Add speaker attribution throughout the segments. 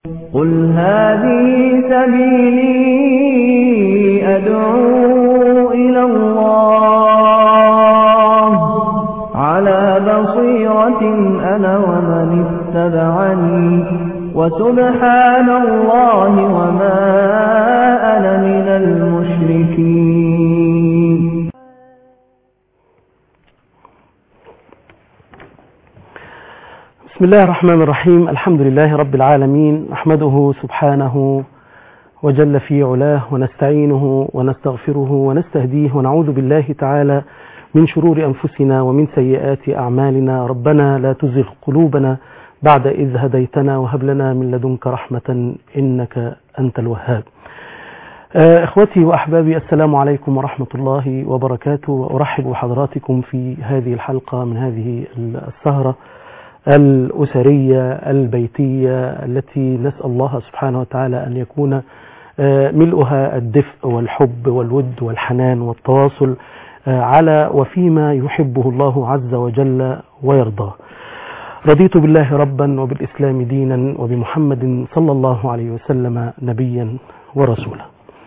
Speaker 1: قل هذه سبيلي أدعو إلى الله على بصيرة أنا ومن اتبعني وسبحان الله وما أنا من المشركين
Speaker 2: بسم الله الرحمن الرحيم الحمد لله رب العالمين نحمده سبحانه وجل في علاه ونستعينه ونستغفره ونستهديه ونعوذ بالله تعالى من شرور أنفسنا ومن سيئات أعمالنا ربنا لا تزغ قلوبنا بعد إذ هديتنا وهب لنا من لدنك رحمة إنك أنت الوهاب آه، إخوتي وأحبابي السلام عليكم ورحمة الله وبركاته وأرحب بحضراتكم في هذه الحلقة من هذه السهرة الأسرية البيتية التي نسأل الله سبحانه وتعالى أن يكون آه، ملؤها الدفء والحب والود والحنان والتواصل آه، على وفيما يحبه الله عز وجل ويرضاه رضيت بالله ربا وبالإسلام دينا وبمحمد صلى الله عليه وسلم نبيا ورسولا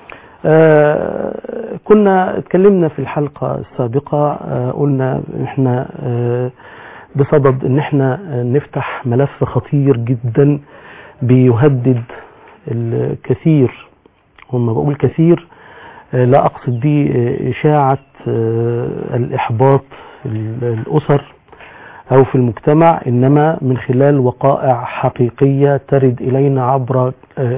Speaker 2: آه كنا اتكلمنا في الحلقة السابقة آه قلنا احنا آه بصدد ان احنا نفتح ملف خطير جدا بيهدد الكثير وما بقول كثير لا اقصد بيه اشاعة الاحباط الاسر او في المجتمع انما من خلال وقائع حقيقية ترد الينا عبر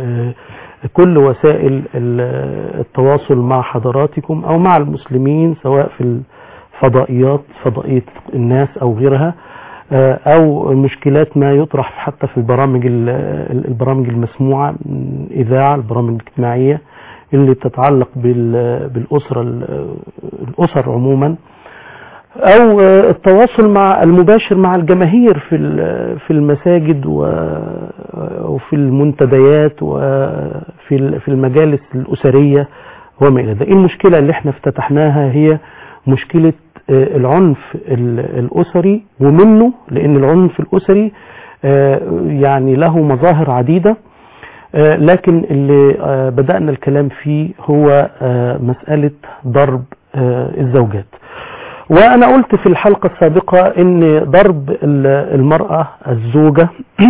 Speaker 2: كل وسائل التواصل مع حضراتكم او مع المسلمين سواء في الفضائيات فضائية الناس او غيرها او مشكلات ما يطرح حتى في البرامج البرامج المسموعة اذاعة البرامج الاجتماعية اللي بتتعلق بالاسرة الاسر عموما او التواصل مع المباشر مع الجماهير في في المساجد وفي المنتديات وفي في المجالس الاسريه وما الى ذلك المشكله اللي احنا افتتحناها هي مشكله العنف الاسري ومنه لان العنف الاسري يعني له مظاهر عديده لكن اللي بدانا الكلام فيه هو مساله ضرب الزوجات وانا قلت في الحلقة السابقة ان ضرب المرأة الزوجة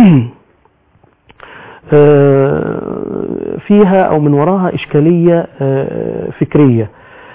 Speaker 2: فيها او من وراها اشكالية فكرية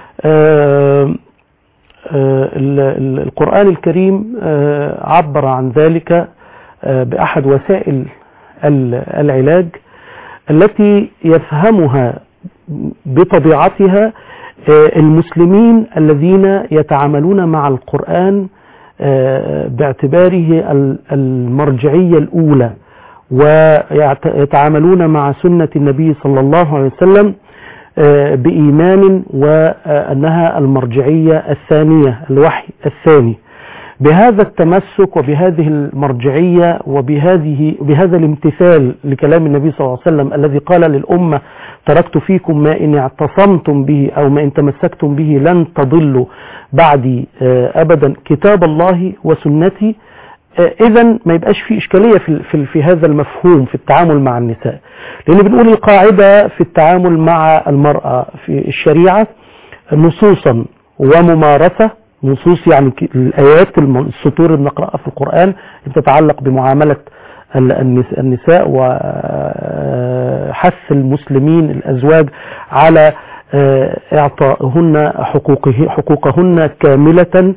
Speaker 2: القرآن الكريم عبر عن ذلك باحد وسائل العلاج التي يفهمها بطبيعتها المسلمين الذين يتعاملون مع القرآن باعتباره المرجعية الأولى ويتعاملون مع سنة النبي صلى الله عليه وسلم بإيمان وأنها المرجعية الثانية الوحي الثاني بهذا التمسك وبهذه المرجعية وبهذه بهذا الامتثال لكلام النبي صلى الله عليه وسلم الذي قال للأمة تركت فيكم ما إن اعتصمتم به أو ما إن تمسكتم به لن تضلوا بعدي أبدا كتاب الله وسنتي إذا ما يبقاش في إشكالية في, في, في هذا المفهوم في التعامل مع النساء لأن بنقول القاعدة في التعامل مع المرأة في الشريعة نصوصا وممارسة نصوص يعني الآيات السطور اللي بنقرأها في القرآن بتتعلق بمعاملة النساء وحث المسلمين الأزواج على إعطائهن حقوقه حقوقهن كاملة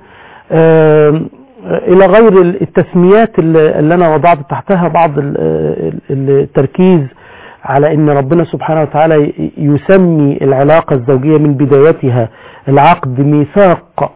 Speaker 2: إلى غير التسميات اللي أنا وضعت تحتها بعض التركيز على أن ربنا سبحانه وتعالى يسمي العلاقة الزوجية من بدايتها العقد ميثاق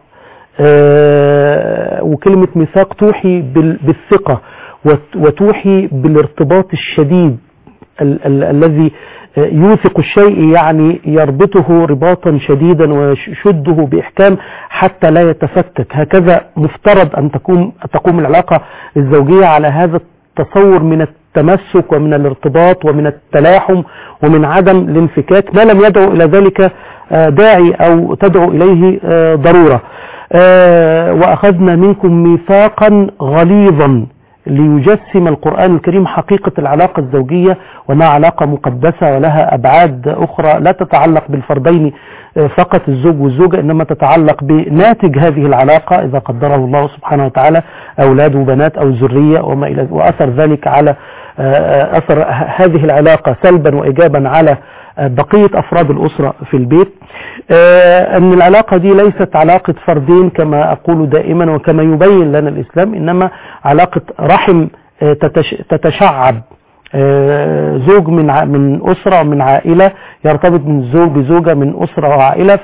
Speaker 2: وكلمة ميثاق توحي بالثقة وتوحي بالارتباط الشديد ال ال الذي يوثق الشيء يعني يربطه رباطا شديدا ويشده بإحكام حتى لا يتفكك هكذا مفترض أن تقوم, تقوم العلاقة الزوجية على هذا التصور من التمسك ومن الارتباط ومن التلاحم ومن عدم الانفكاك ما لم يدعو إلى ذلك داعي أو تدعو إليه ضرورة وأخذنا منكم ميثاقا غليظا ليجسم القرآن الكريم حقيقة العلاقة الزوجية وأنها علاقة مقدسة ولها أبعاد أخرى لا تتعلق بالفردين فقط الزوج والزوجة إنما تتعلق بناتج هذه العلاقة إذا قدره الله سبحانه وتعالى أولاد وبنات أو ذرية وما إلى وأثر ذلك على أثر هذه العلاقة سلبا وإيجابا على بقية أفراد الأسرة في البيت أن العلاقة دي ليست علاقة فردين كما أقول دائما وكما يبين لنا الإسلام إنما علاقة رحم تتشعب زوج من من أسرة من عائلة يرتبط من زوج بزوجة من أسرة وعائلة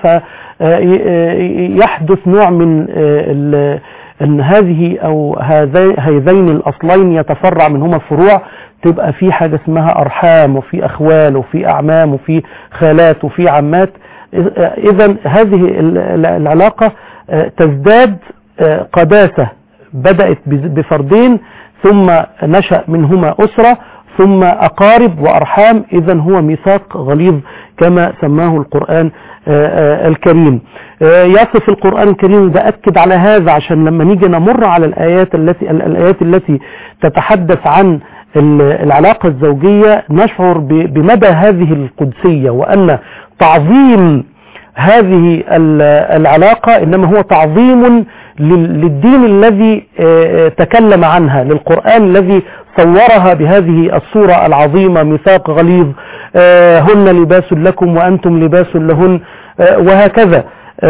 Speaker 2: فيحدث نوع من أن هذه أو هذين الأصلين يتفرع منهما فروع تبقى في حاجة اسمها أرحام وفي أخوال وفي أعمام وفي خالات وفي عمات إذا هذه العلاقة تزداد قداسة بدأت بفردين ثم نشأ منهما أسرة ثم أقارب وأرحام إذا هو ميثاق غليظ كما سماه القرآن الكريم يصف القرآن الكريم بأكد على هذا عشان لما نيجي نمر على الآيات التي الآيات التي تتحدث عن العلاقة الزوجية نشعر بمدى هذه القدسية وأن تعظيم هذه العلاقة إنما هو تعظيم للدين الذي تكلم عنها للقرآن الذي صورها بهذه الصورة العظيمة ميثاق غليظ هن لباس لكم وأنتم لباس لهن وهكذا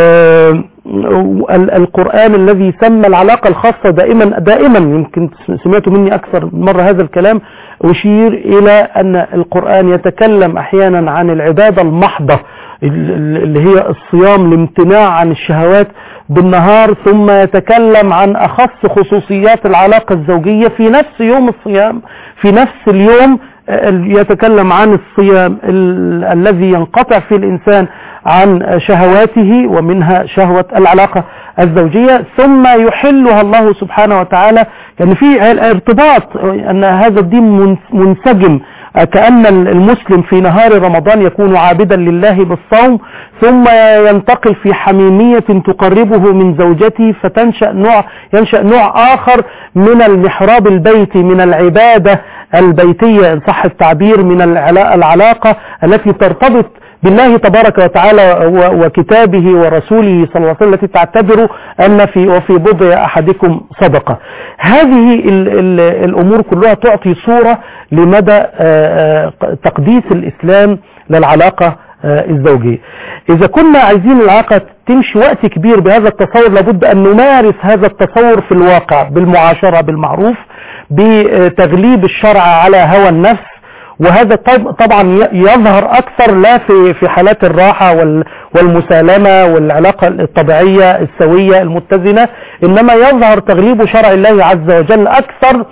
Speaker 2: القرآن الذي سمى العلاقة الخاصة دائما دائما يمكن سمعتوا مني أكثر مرة هذا الكلام أشير إلى أن القرآن يتكلم أحيانا عن العبادة المحضة اللي هي الصيام الامتناع عن الشهوات بالنهار ثم يتكلم عن أخص خصوصيات العلاقة الزوجية في نفس يوم الصيام في نفس اليوم يتكلم عن الصيام الذي ينقطع فيه الإنسان عن شهواته ومنها شهوة العلاقة الزوجية ثم يحلها الله سبحانه وتعالى يعني في ارتباط أن هذا الدين منسجم كأن المسلم في نهار رمضان يكون عابدا لله بالصوم ثم ينتقل في حميمية تقربه من زوجته فتنشأ نوع ينشأ نوع آخر من المحراب البيتي من العبادة البيتية إن صح التعبير من العلاقة التي ترتبط بالله تبارك وتعالى وكتابه ورسوله صلى الله عليه وسلم التي تعتبر أن في وفي بضع أحدكم صدقة هذه ال ال الأمور كلها تعطي صورة لمدى تقديس الإسلام للعلاقة الزوجية إذا كنا عايزين العلاقة تمشي وقت كبير بهذا التصور لابد أن نمارس هذا التصور في الواقع بالمعاشرة بالمعروف بتغليب الشرع على هوى النفس وهذا طبعا يظهر أكثر لا في في حالات الراحة والمسالمة والعلاقة الطبيعية السوية المتزنة إنما يظهر تغليب شرع الله عز وجل أكثر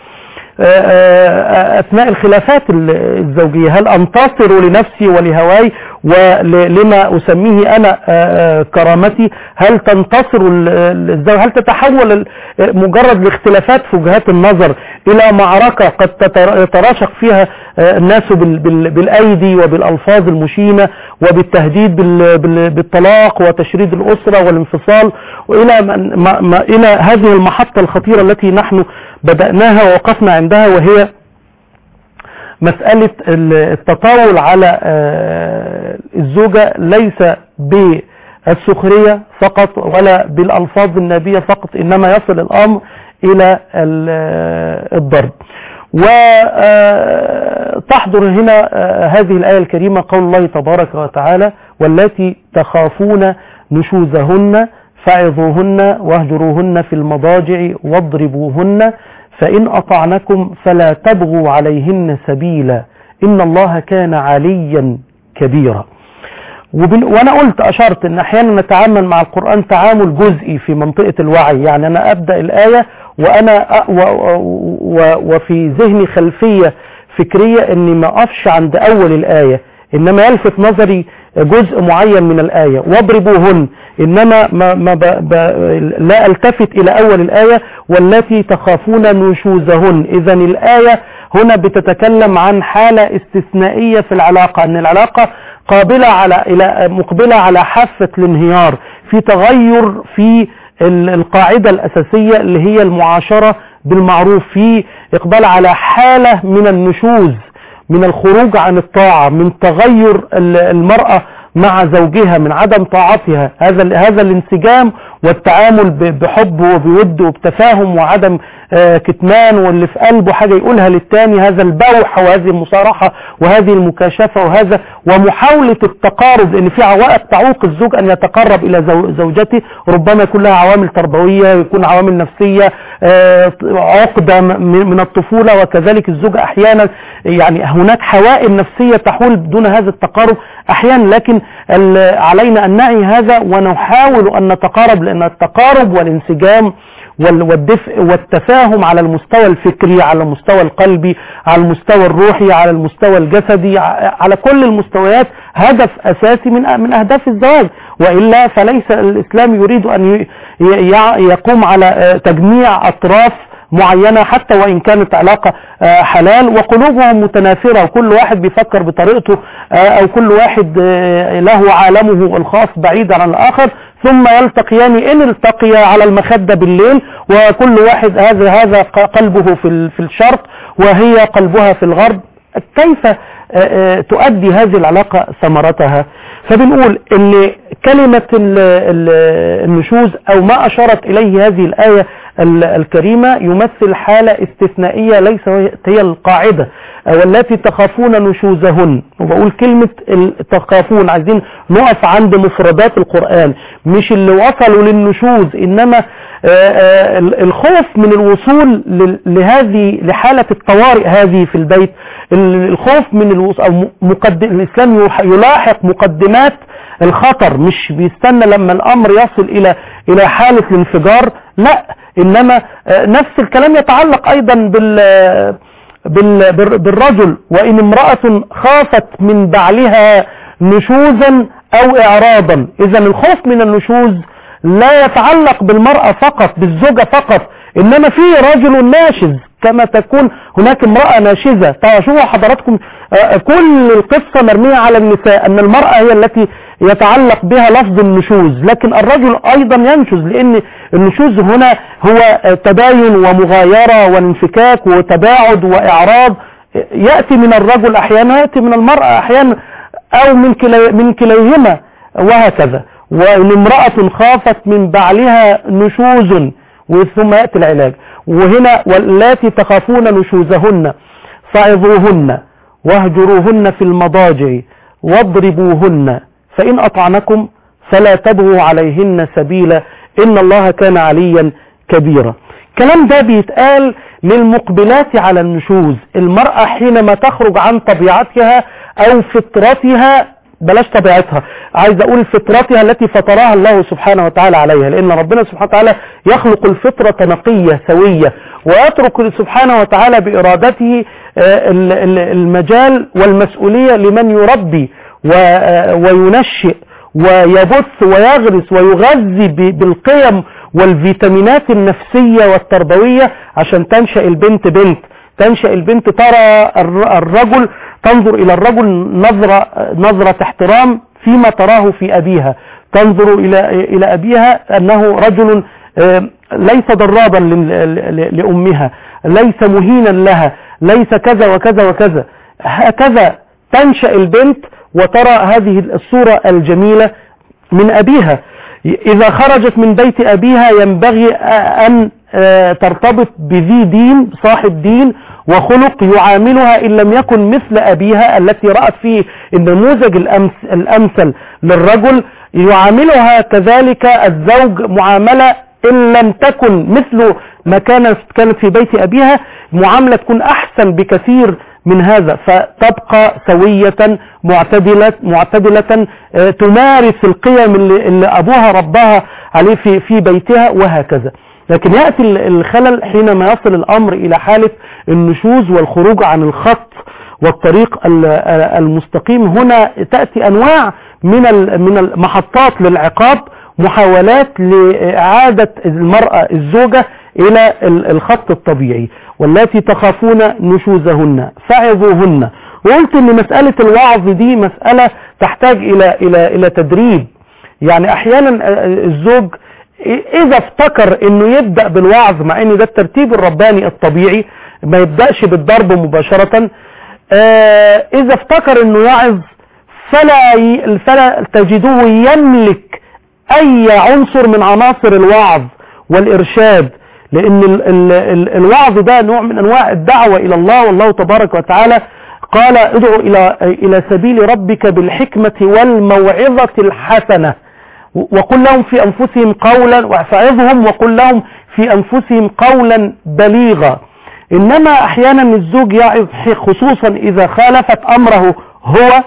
Speaker 2: أثناء الخلافات الزوجية هل أنتصر لنفسي ولهواي ولما أسميه أنا كرامتي هل تنتصر الزوج هل تتحول مجرد الاختلافات في وجهات النظر إلى معركة قد يتراشق فيها الناس بالأيدي وبالألفاظ المشينة وبالتهديد بالطلاق وتشريد الأسرة والانفصال وإلى ما إلى هذه المحطة الخطيرة التي نحن بدأناها ووقفنا عندها وهي مسألة التطاول على الزوجة ليس بالسخرية فقط ولا بالألفاظ النابية فقط إنما يصل الأمر إلى الضرب وتحضر هنا هذه الآية الكريمة قول الله تبارك وتعالى والتي تخافون نشوزهن فعظوهن واهجروهن في المضاجع واضربوهن فإن أطعنكم فلا تبغوا عليهن سبيلا إن الله كان عليا كبيرا وانا قلت اشرت ان احيانا نتعامل مع القرآن تعامل جزئي في منطقة الوعي يعني انا ابدأ الاية وانا و و وفي ذهني خلفية فكرية اني ما اقفش عند اول الاية انما يلفت نظري جزء معين من الآية واضربوهن إنما ما ما ب ب لا التفت إلى أول الآية والتي تخافون نشوزهن إذا الآية هنا بتتكلم عن حالة استثنائية في العلاقة أن العلاقة قابلة على إلى مقبلة على حافة الانهيار في تغير في القاعدة الأساسية اللي هي المعاشرة بالمعروف في إقبال على حالة من النشوز من الخروج عن الطاعة من تغير ال- المرأة مع زوجها من عدم طاعتها هذا ال- هذا الانسجام والتعامل ب- بحب وبود وبتفاهم وعدم آه، كتمان واللي في قلبه حاجة يقولها للتاني هذا البوح وهذه المصارحة وهذه المكاشفة وهذا ومحاولة التقارب لأن في عوائق تعوق الزوج أن يتقرب إلى زو- زوجته ربما يكون لها عوامل تربوية يكون عوامل نفسية آه، عقدة م- من الطفولة وكذلك الزوج أحيانا يعني هناك حوائل نفسية تحول دون هذا التقارب أحيانا لكن ال- علينا أن نعي هذا ونحاول أن نتقارب لأن التقارب والانسجام وال- والدفء والتفاهم على المستوى الفكري على المستوى القلبي على المستوى الروحي على المستوى الجسدي ع- على كل المستويات هدف أساسي من من أهداف الزواج وإلا فليس الإسلام يريد أن ي- ي- يقوم على آه، تجميع أطراف معينة حتى وإن كانت علاقة آه، حلال وقلوبهم متنافرة وكل واحد بيفكر بطريقته آه، أو كل واحد آه، له عالمه الخاص بعيدا عن الآخر ثم يلتقيان إن التقيا على المخدة بالليل وكل واحد هذا هذا قلبه في ال- في الشرق وهي قلبها في الغرب كيف آه، آه، تؤدي هذه العلاقة ثمرتها فبنقول ان كلمة ال- ال- النشوز او ما اشارت اليه هذه الآية ال- الكريمة يمثل حالة استثنائية ليس هي القاعدة والتي تخافون نشوزهن وبقول كلمة ال- تخافون عايزين نقف عند مفردات القرآن مش اللي وصلوا للنشوز انما آه، آه، ال- الخوف من الوصول لل- لهذه لحالة الطوارئ هذه في البيت ال- الخوف من الوصول او م- مقدم الاسلام يح- يلاحق مقدمات الخطر مش بيستنى لما الامر يصل الى الى حالة الانفجار لا انما آه، نفس الكلام يتعلق ايضا بال بال- بال- بالرجل وإن امرأة خافت من بعلها نشوزا أو إعراضا إذا الخوف من النشوز لا يتعلق بالمرأة فقط بالزوجة فقط إنما في رجل ناشز كما تكون هناك امرأة ناشزة فشوفوا حضراتكم آه، كل القصة مرمية على النساء أن المرأة هي التي يتعلق بها لفظ النشوز لكن الرجل أيضا ينشز لأن النشوز هنا هو آه، تباين ومغايرة وانفكاك وتباعد وإعراض يأتي من الرجل أحيانا يأتي من المرأة أحيانا أو من كلي من كليهما وهكذا وإن امرأة خافت من بعلها نشوز ثم يأتي العلاج وهنا واللاتي تخافون نشوزهن فعظوهن واهجروهن في المضاجع واضربوهن فإن أطعنكم فلا تبغوا عليهن سبيلا إن الله كان عليا كبيرا الكلام ده بيتقال للمقبلات على النشوز المرأة حينما تخرج عن طبيعتها أو فطرتها بلاش طبيعتها عايز اقول فطرتها التي فطرها الله سبحانه وتعالى عليها لان ربنا سبحانه وتعالى يخلق الفطرة نقية سوية ويترك سبحانه وتعالى بارادته آه، ال- ال- المجال والمسؤولية لمن يربي و- آه، وينشئ ويبث ويغرس ويغذي ب- بالقيم والفيتامينات النفسية والتربوية عشان تنشأ البنت بنت تنشأ البنت ترى الر- الرجل تنظر إلى الرجل نظرة, نظرة احترام فيما تراه في أبيها تنظر إلى, إلى أبيها أنه رجل آه، ليس ضرابا لل- ل- لأمها ليس مهينا لها ليس كذا وكذا وكذا هكذا تنشأ البنت وترى هذه الصورة الجميلة من أبيها إذا خرجت من بيت أبيها ينبغي أن آه، ترتبط بذي دين صاحب دين وخلق يعاملها إن لم يكن مثل أبيها التي رأت فيه النموذج الأمس- الأمثل للرجل يعاملها كذلك الزوج معاملة إن لم تكن مثل ما كانت كانت في بيت أبيها معاملة تكون أحسن بكثير من هذا فتبقى سوية معتدلة معتدلة آه، تمارس القيم اللي, اللي أبوها رباها عليه في في بيتها وهكذا لكن يأتي ال- الخلل حينما يصل الأمر إلى حالة النشوز والخروج عن الخط والطريق ال- المستقيم هنا تأتي أنواع من ال- من المحطات للعقاب محاولات لإعادة المرأة الزوجة إلى ال- الخط الطبيعي والتي تخافون نشوزهن فعظوهن وقلت ان مسألة الوعظ دي مسألة تحتاج إلى إلى إلى تدريب يعني أحيانا الزوج اذا افتكر انه يبدأ بالوعظ مع ان ده الترتيب الرباني الطبيعي ما يبدأش بالضرب مباشرة آه، اذا افتكر انه يعظ فلا, ي... فلا تجدوه يملك اي عنصر من عناصر الوعظ والارشاد لان ال... ال... ال... الوعظ ده نوع من انواع الدعوة الى الله والله تبارك وتعالى قال ادعو الى الى سبيل ربك بالحكمة والموعظة الحسنة وقل لهم في انفسهم قولا واعفعظهم وقل لهم في انفسهم قولا بليغا انما احيانا الزوج يعظ خصوصا اذا خالفت امره هو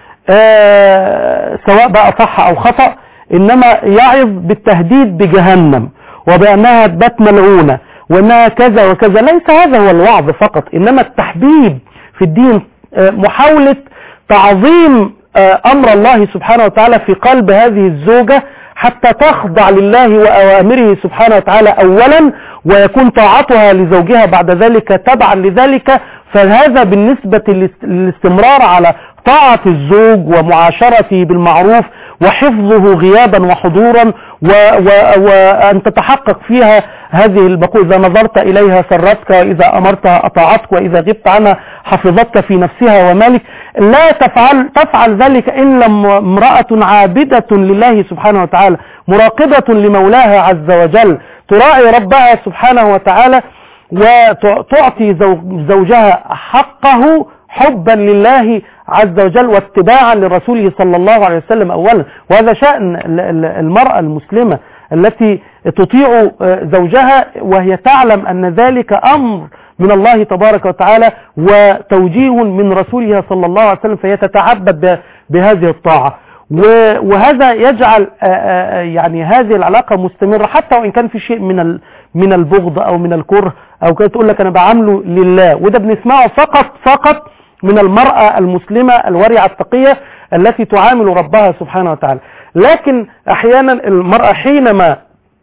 Speaker 2: آه سواء بقى صح او خطأ انما يعظ بالتهديد بجهنم وبانها تبات ملعونة وانها كذا وكذا ليس هذا هو الوعظ فقط انما التحبيب في الدين آه محاولة تعظيم آه امر الله سبحانه وتعالى في قلب هذه الزوجة حتى تخضع لله وأوامره سبحانه وتعالى أولا ويكون طاعتها لزوجها بعد ذلك تبعا لذلك فهذا بالنسبة للاستمرار على طاعة الزوج ومعاشرته بالمعروف وحفظه غيابا وحضورا وأن تتحقق فيها هذه البقوة إذا نظرت إليها سرتك وإذا أمرتها أطاعتك وإذا غبت عنها حفظتك في نفسها ومالك لا تفعل, تفعل ذلك إلا امرأة عابدة لله سبحانه وتعالى مراقبة لمولاها عز وجل تراعي ربها سبحانه وتعالى وتعطي زوجها حقه حبا لله عز وجل واتباعا لرسوله صلى الله عليه وسلم أولا وهذا شأن المرأة المسلمة التي تطيع زوجها وهي تعلم أن ذلك أمر من الله تبارك وتعالى وتوجيه من رسوله صلى الله عليه وسلم فهي تتعبد بهذه الطاعة وهذا يجعل يعني هذه العلاقة مستمرة حتى وإن كان في شيء من من البغض أو من الكره أو كده تقول لك أنا بعامله لله وده بنسمعه فقط فقط من المرأة المسلمة الورعة التقية التي تعامل ربها سبحانه وتعالى لكن أحيانا المرأة حينما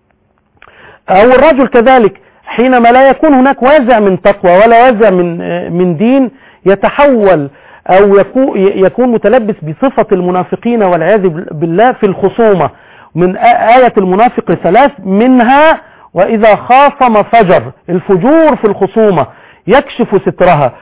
Speaker 2: أو الرجل كذلك حينما لا يكون هناك وازع من تقوى ولا وازع من من دين يتحول أو يكون متلبس بصفة المنافقين والعياذ بالله في الخصومة من آية المنافق ثلاث منها وإذا خاصم فجر الفجور في الخصومة يكشف سترها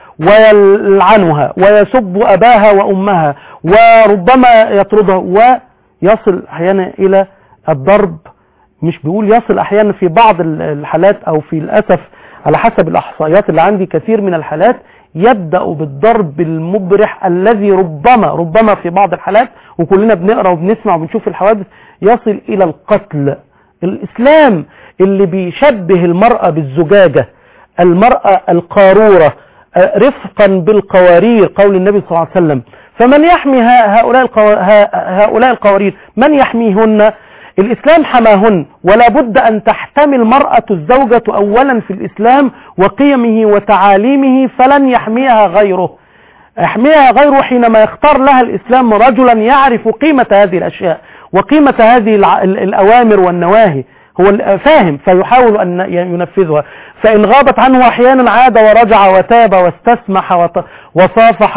Speaker 2: ويلعنها ويسب أباها وأمها وربما يطردها ويصل أحيانا إلى الضرب مش بيقول يصل أحيانا في بعض الحالات أو في الأسف على حسب الأحصائيات اللي عندي كثير من الحالات يبدأ بالضرب المبرح الذي ربما ربما في بعض الحالات وكلنا بنقرأ وبنسمع وبنشوف الحوادث يصل إلى القتل الإسلام اللي بيشبه المرأة بالزجاجة المرأة القارورة رفقا بالقوارير قول النبي صلى الله عليه وسلم فمن يحمي هؤلاء هؤلاء القوارير من يحميهن الإسلام حماهن ولا بد أن تحتمي المرأة الزوجة أولا في الإسلام وقيمه وتعاليمه فلن يحميها غيره يحميها غيره حينما يختار لها الإسلام رجلا يعرف قيمة هذه الأشياء وقيمة هذه الأوامر والنواهي هو فاهم فيحاول أن ينفذها فإن غابت عنه أحيانا عاد ورجع وتاب واستسمح وصافح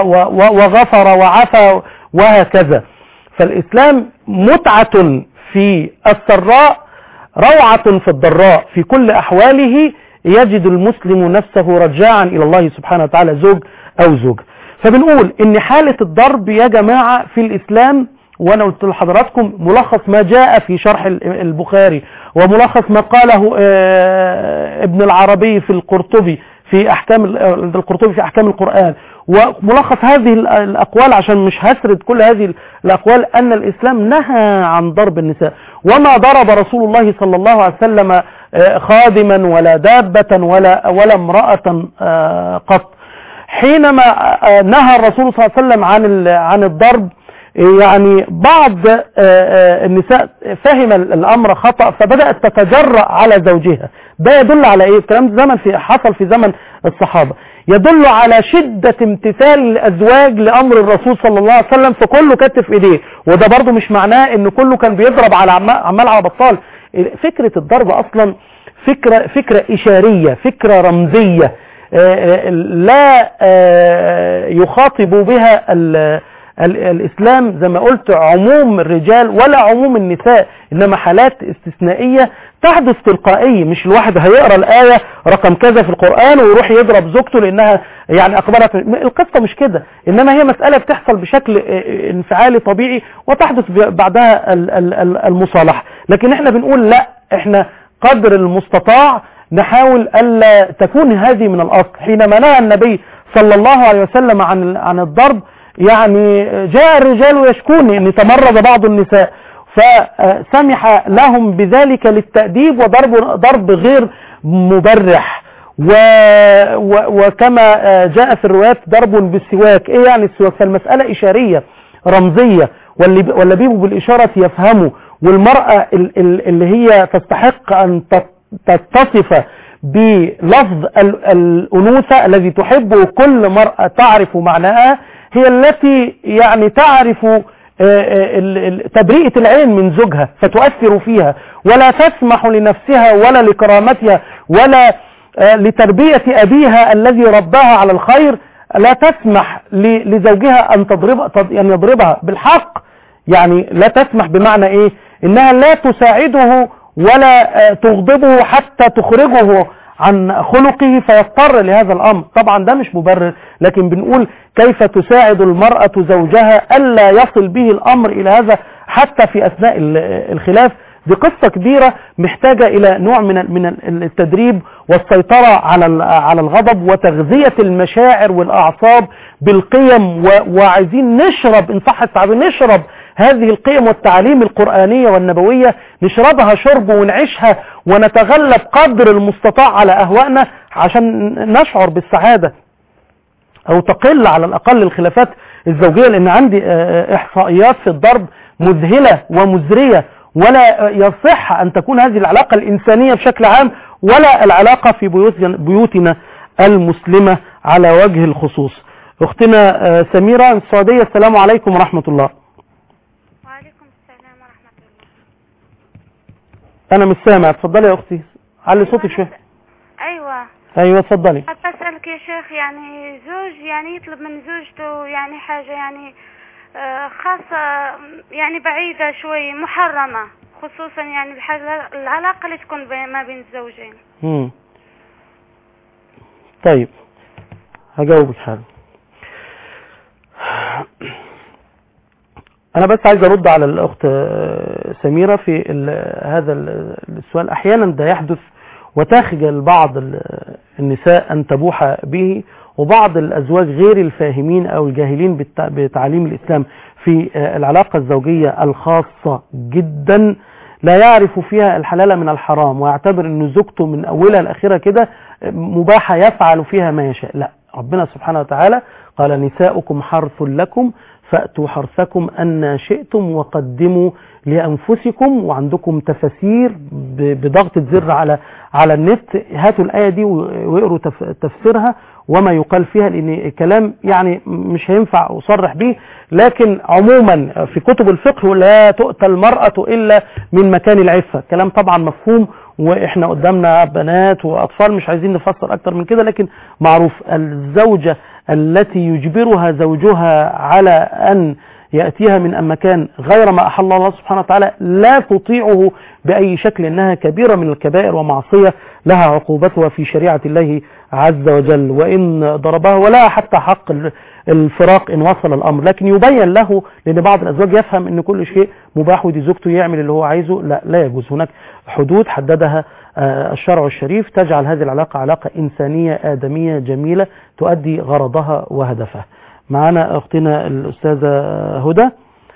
Speaker 2: وغفر وعفى وهكذا فالإسلام متعة في السراء روعة في الضراء في كل أحواله يجد المسلم نفسه رجاعا إلى الله سبحانه وتعالى زوج أو زوج فبنقول إن حالة الضرب يا جماعة في الإسلام وانا قلت لحضراتكم ملخص ما جاء في شرح البخاري وملخص ما قاله ابن العربي في القرطبي في احكام القرطبي في احكام القرآن وملخص هذه الاقوال عشان مش هسرد كل هذه الاقوال ان الاسلام نهى عن ضرب النساء وما ضرب رسول الله صلى الله عليه وسلم خادما ولا دابة ولا ولا امرأة قط حينما نهى الرسول صلى الله عليه وسلم عن عن الضرب يعني بعض النساء فهم الامر خطأ فبدأت تتجرأ على زوجها ده يدل على ايه الكلام زمن في حصل في زمن الصحابة يدل على شدة امتثال الازواج لامر الرسول صلى الله عليه وسلم فكله كتف ايديه وده برضو مش معناه ان كله كان بيضرب على عمال على بطال فكرة الضرب اصلا فكرة فكرة اشارية فكرة رمزية لا يخاطب بها ال الإسلام زي ما قلت عموم الرجال ولا عموم النساء إنما حالات استثنائية تحدث تلقائية مش الواحد هيقرأ الآية رقم كذا في القرآن ويروح يضرب زوجته لأنها يعني أقبلت القصة مش كده إنما هي مسألة بتحصل بشكل انفعالي طبيعي وتحدث بعدها المصالحة لكن احنا بنقول لا احنا قدر المستطاع نحاول ألا تكون هذه من الأصل حينما نهى النبي صلى الله عليه وسلم عن عن الضرب يعني جاء الرجال يشكون ان تمرد بعض النساء فسمح لهم بذلك للتأديب وضرب ضرب غير مبرح و و وكما جاء في الروايات ضرب بالسواك ايه يعني السواك فالمسألة اشارية رمزية واللبيب بالاشارة يفهمه والمرأة اللي هي تستحق ان تتصف بلفظ الأنوثة الذي تحبه كل مرأة تعرف معناها هي التي يعني تعرف تبرئة العين من زوجها فتؤثر فيها ولا تسمح لنفسها ولا لكرامتها ولا لتربية أبيها الذي رباها على الخير لا تسمح لزوجها أن تضرب أن يضربها بالحق يعني لا تسمح بمعنى إيه إنها لا تساعده ولا تغضبه حتى تخرجه عن خلقه فيضطر لهذا الأمر طبعا ده مش مبرر لكن بنقول كيف تساعد المرأة زوجها ألا يصل به الأمر إلى هذا حتى في أثناء الخلاف دي قصة كبيرة محتاجة إلى نوع من من التدريب والسيطرة على على الغضب وتغذية المشاعر والأعصاب بالقيم وعايزين نشرب إن صح التعبير نشرب هذه القيم والتعاليم القرآنية والنبوية نشربها شرب ونعيشها ونتغلب قدر المستطاع على أهوائنا عشان نشعر بالسعادة أو تقل على الأقل الخلافات الزوجية لأن عندي إحصائيات في الضرب مذهلة ومزرية ولا يصح أن تكون هذه العلاقة الإنسانية بشكل عام ولا العلاقة في بيوتنا المسلمة على وجه الخصوص أختنا سميرة السعودية السلام عليكم ورحمة الله
Speaker 3: وعليكم السلام ورحمة الله
Speaker 2: أنا مش سامع اتفضلي يا أختي علي صوتك شوية
Speaker 3: أيوة
Speaker 2: أيوة اتفضلي
Speaker 3: حتى أسألك يا شيخ يعني زوج يعني يطلب من زوجته يعني حاجة يعني آه، خاصة يعني بعيدة شوي محرمة خصوصا يعني الحاجة العلاقة اللي تكون بين- ما بين الزوجين
Speaker 2: مم. طيب هجاوبك حالا انا بس عايز ارد على الاخت آه، سميرة في ال- هذا ال- السؤال احيانا ده يحدث وتخجل بعض ال- النساء ان تبوح به وبعض الازواج غير الفاهمين او الجاهلين بالت- بتعليم الاسلام في آه، العلاقة الزوجية الخاصة جدا لا يعرف فيها الحلال من الحرام ويعتبر ان زوجته من اولها لاخرها كده مباحة يفعل فيها ما يشاء لا ربنا سبحانه وتعالى قال نساؤكم حرث لكم فأتوا حرثكم أن شئتم وقدموا لأنفسكم وعندكم تفاسير ب- بضغطة زر على على النت هاتوا الآية دي و- واقروا تف- تفسيرها وما يقال فيها لأن كلام يعني مش هينفع أصرح به لكن عموما في كتب الفقه لا تؤتى المرأة إلا من مكان العفة كلام طبعا مفهوم واحنا قدامنا بنات واطفال مش عايزين نفسر اكتر من كده لكن معروف الزوجة التي يجبرها زوجها على ان يأتيها من مكان غير ما أحل الله سبحانه وتعالى لا تطيعه بأي شكل إنها كبيرة من الكبائر ومعصية لها عقوبتها في شريعة الله عز وجل وإن ضربها ولا حتى حق ال- الفراق إن وصل الأمر لكن يبين له لأن بعض الأزواج يفهم إن كل شيء مباح ودي زوجته يعمل اللي هو عايزه لا لا يجوز هناك حدود حددها آه، الشرع الشريف تجعل هذه العلاقة علاقة إنسانية آدمية جميلة تؤدي غرضها وهدفها معنا أختنا الأستاذة هدى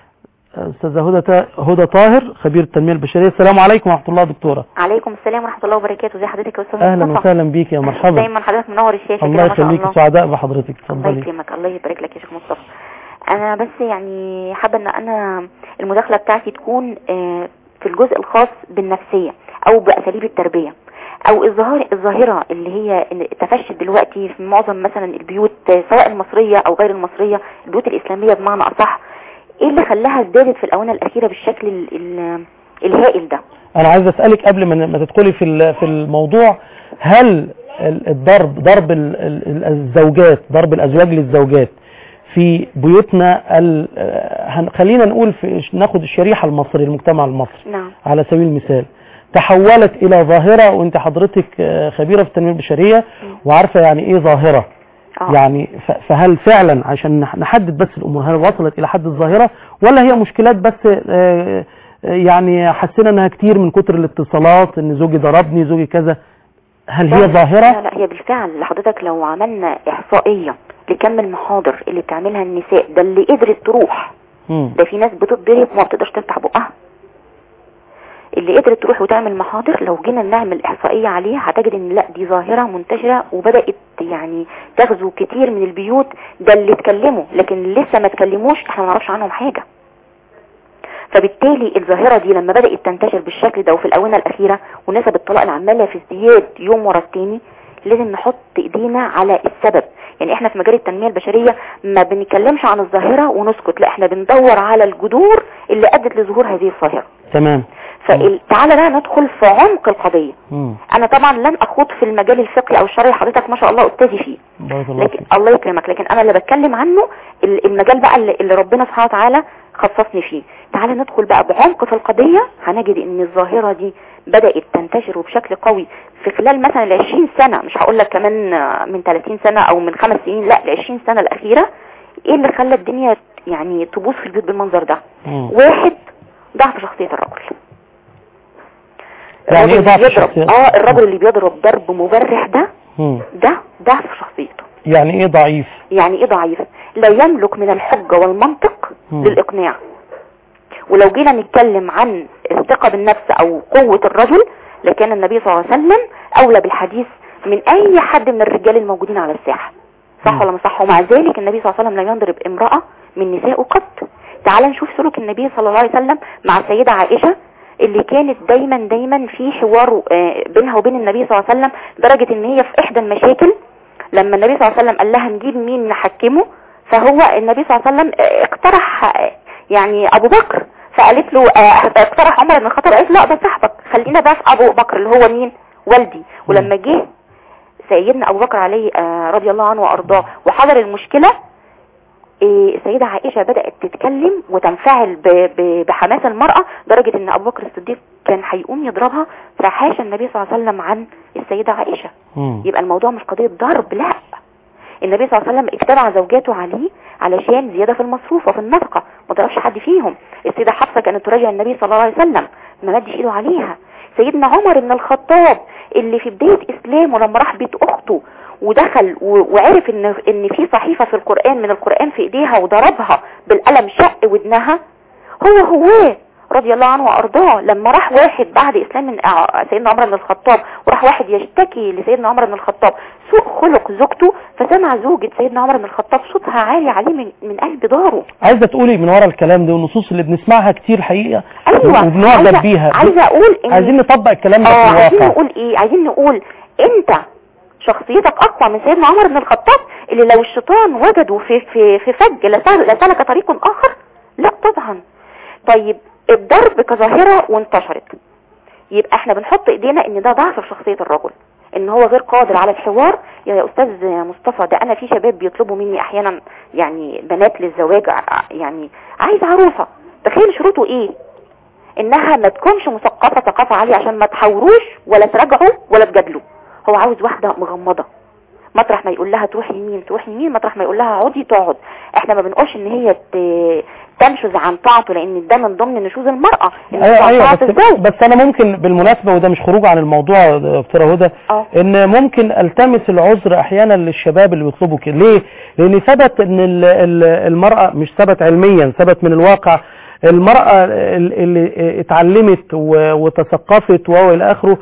Speaker 2: أستاذة هدى تا- هدى طاهر خبير التنمية البشرية السلام عليكم ورحمة الله دكتورة
Speaker 4: عليكم السلام ورحمة الله وبركاته ازي حضرتك يا استاذ
Speaker 2: أهلا
Speaker 4: مصطفى؟
Speaker 2: وسهلا بيك يا مرحبا
Speaker 4: دايما حضرتك منور الشاشة
Speaker 2: الله
Speaker 4: كده ما شاء
Speaker 2: يخليك
Speaker 4: الله
Speaker 2: سعداء بحضرتك
Speaker 4: الله
Speaker 2: اتفضلي
Speaker 4: يكرمك الله يبارك لك يا شيخ مصطفى انا بس يعني حابة ان انا المداخلة بتاعتي تكون آه، في الجزء الخاص بالنفسية او باساليب التربية او الظاهر الظاهرة اللي هي اللي تفشت دلوقتي في معظم مثلا البيوت آه، سواء المصرية او غير المصرية البيوت الاسلامية بمعنى اصح ايه اللي خلاها ازدادت في الاونة الاخيرة بالشكل ال- ال- الهائل ده
Speaker 2: أنا عايز أسألك قبل ما ما تدخلي في ال- في الموضوع هل ال- الضرب ضرب ال- ال- الزوجات ضرب الأزواج للزوجات في بيوتنا ال- آه، هن- خلينا نقول في ناخد الشريحة المصري المجتمع المصري
Speaker 4: نعم
Speaker 2: على سبيل المثال تحولت الى ظاهرة وانت حضرتك آه، خبيرة في التنمية البشرية وعارفة يعني ايه ظاهرة
Speaker 4: اه
Speaker 2: يعني ف- فهل فعلا عشان نح- نحدد بس الامور هل وصلت الى حد الظاهرة ولا هي مشكلات بس آه، آه، يعني حسينا انها كتير من كتر الاتصالات ان زوجي ضربني زوجي كذا هل هي
Speaker 4: لا
Speaker 2: ظاهرة
Speaker 4: لا هي بالفعل لحضرتك لو عملنا احصائية لكم المحاضر اللي بتعملها النساء ده اللي قدرت تروح
Speaker 2: مم.
Speaker 4: ده في ناس بتتضرب وما بتقدرش تفتح بقها اللي قدرت تروح وتعمل محاضر لو جينا نعمل احصائية عليها هتجد ان لا دي ظاهرة منتشرة وبدأت يعني تغزو كتير من البيوت ده اللي اتكلموا لكن اللي لسه ما اتكلموش احنا ما نعرفش عنهم حاجة فبالتالي الظاهرة دي لما بدأت تنتشر بالشكل ده وفي الآونة الأخيرة ونسب الطلاق العمالة في ازدياد يوم ورا التاني لازم نحط ايدينا على السبب يعني احنا في مجال التنمية البشرية ما بنتكلمش عن الظاهرة ونسكت لا احنا بندور على الجذور اللي ادت لظهور هذه الظاهرة
Speaker 2: تمام
Speaker 4: فتعالى بقى ندخل في عمق القضية
Speaker 2: مم.
Speaker 4: انا طبعا لن اخوض في المجال الفقهي او الشرعي حضرتك ما شاء الله استاذي فيه
Speaker 2: بارك الله
Speaker 4: لكن
Speaker 2: فيك
Speaker 4: الله يكرمك لكن انا اللي بتكلم عنه ال- المجال بقى اللي اللي ربنا سبحانه وتعالى خصصني فيه تعالى ندخل بقى بعمق في القضية هنجد ان الظاهرة دي بدأت تنتشر بشكل قوي في خلال مثلا ال 20 سنة مش هقول لك كمان آه، من 30 سنة او من خمس سنين لا ال 20 سنة الاخيرة ايه اللي خلى الدنيا يعني تبوظ في البيوت بالمنظر ده
Speaker 2: مم.
Speaker 4: واحد ضعف شخصية الرجل
Speaker 2: يعني ايه
Speaker 4: الرجل اللي
Speaker 2: ضعف
Speaker 4: بيضرب-
Speaker 2: الشخصية؟
Speaker 4: اه الرجل اللي بيضرب ضرب مبرح ده
Speaker 2: مم.
Speaker 4: ده ضعف شخصيته
Speaker 2: يعني ايه ضعيف
Speaker 4: يعني ايه ضعيف لا يملك من الحجة والمنطق
Speaker 2: مم.
Speaker 4: للإقناع ولو جينا نتكلم عن الثقة بالنفس او قوة الرجل لكان النبي صلى الله عليه وسلم اولى بالحديث من اي حد من الرجال الموجودين على الساحة صح
Speaker 2: مم.
Speaker 4: ولا مش صح ومع ذلك النبي صلى الله عليه وسلم لم يضرب امرأة من نسائه قط تعال نشوف سلوك النبي صلى الله عليه وسلم مع السيدة عائشة اللي كانت دايما دايما في حوار آه، بينها وبين النبي صلى الله عليه وسلم درجة ان هي في احدى المشاكل لما النبي صلى الله عليه وسلم قال لها نجيب مين نحكمه فهو النبي صلى الله عليه وسلم آه، اقترح آه، يعني ابو بكر فقالت له آه، اقترح عمر بن الخطاب قالت لا ده صاحبك خلينا بقى في ابو بكر اللي هو مين والدي ولما جه سيدنا ابو بكر عليه آه، رضي الله عنه وارضاه وحضر المشكله إيه، السيدة عائشة بدأت تتكلم وتنفعل ب- ب- بحماس المرأة درجة ان ابو بكر الصديق كان هيقوم يضربها فحاش النبي صلى الله عليه وسلم عن السيدة عائشة
Speaker 2: مم.
Speaker 4: يبقى الموضوع مش قضية ضرب لا النبي صلى الله عليه وسلم اجتمع زوجاته عليه علشان زيادة في المصروف وفي النفقة ما ضربش حد فيهم السيدة حفصة كانت تراجع النبي صلى الله عليه وسلم ما مدش ايده عليها سيدنا عمر بن الخطاب اللي في بداية اسلامه لما راح بيت اخته ودخل و- وعرف ان ان في صحيفة في القرآن من القرآن في ايديها وضربها بالقلم شق ودنها هو هو رضي الله عنه وارضاه لما راح واحد بعد اسلام من آه، سيدنا عمر بن الخطاب وراح واحد يشتكي لسيدنا عمر بن الخطاب سوء خلق زوجته فسمع زوجة سيدنا عمر بن الخطاب صوتها عالي عليه من, من قلب داره
Speaker 2: عايزه تقولي من ورا الكلام ده والنصوص اللي بنسمعها كتير حقيقه
Speaker 4: ايوه
Speaker 2: وبنعجب
Speaker 4: عايزة-
Speaker 2: بيها
Speaker 4: عايزه اقول ان
Speaker 2: عايزين نطبق الكلام ده
Speaker 4: اه
Speaker 2: في
Speaker 4: عايزين
Speaker 2: الواقع
Speaker 4: نقول ايه عايزين نقول انت شخصيتك اقوى من سيدنا عمر بن الخطاب اللي لو الشيطان وجده في في في فج لسل- لسلك طريق اخر لا طبعا طيب الضرب كظاهرة وانتشرت يبقى احنا بنحط ايدينا ان ده ضعف في شخصية الرجل ان هو غير قادر على الحوار يا استاذ مصطفى ده انا في شباب بيطلبوا مني احيانا يعني بنات للزواج ع- يعني عايز عروسة تخيل شروطه ايه انها ما تكونش مثقفة ثقافة عالية عشان ما تحاوروش ولا تراجعوا ولا تجادلوا هو عاوز واحدة مغمضة مطرح ما يقول لها تروح يمين تروح يمين مطرح ما يقول لها اقعدي تقعد احنا ما بنقولش ان هي ت- تنشز عن طاعته لان ده من ضمن نشوز المرأة ان
Speaker 2: ايوه
Speaker 4: عن
Speaker 2: ايوه
Speaker 4: طاعة
Speaker 2: بس,
Speaker 4: الزوج
Speaker 2: بس انا ممكن بالمناسبه وده مش خروج عن الموضوع يا دكتوره هدى
Speaker 4: اه
Speaker 2: ان ممكن التمس العذر احيانا للشباب اللي بيطلبوا كده ليه لان ثبت ان ال- ال- المراه مش ثبت علميا ثبت من الواقع المراه ال- اللي اتعلمت و- وتثقفت وهو الى اخره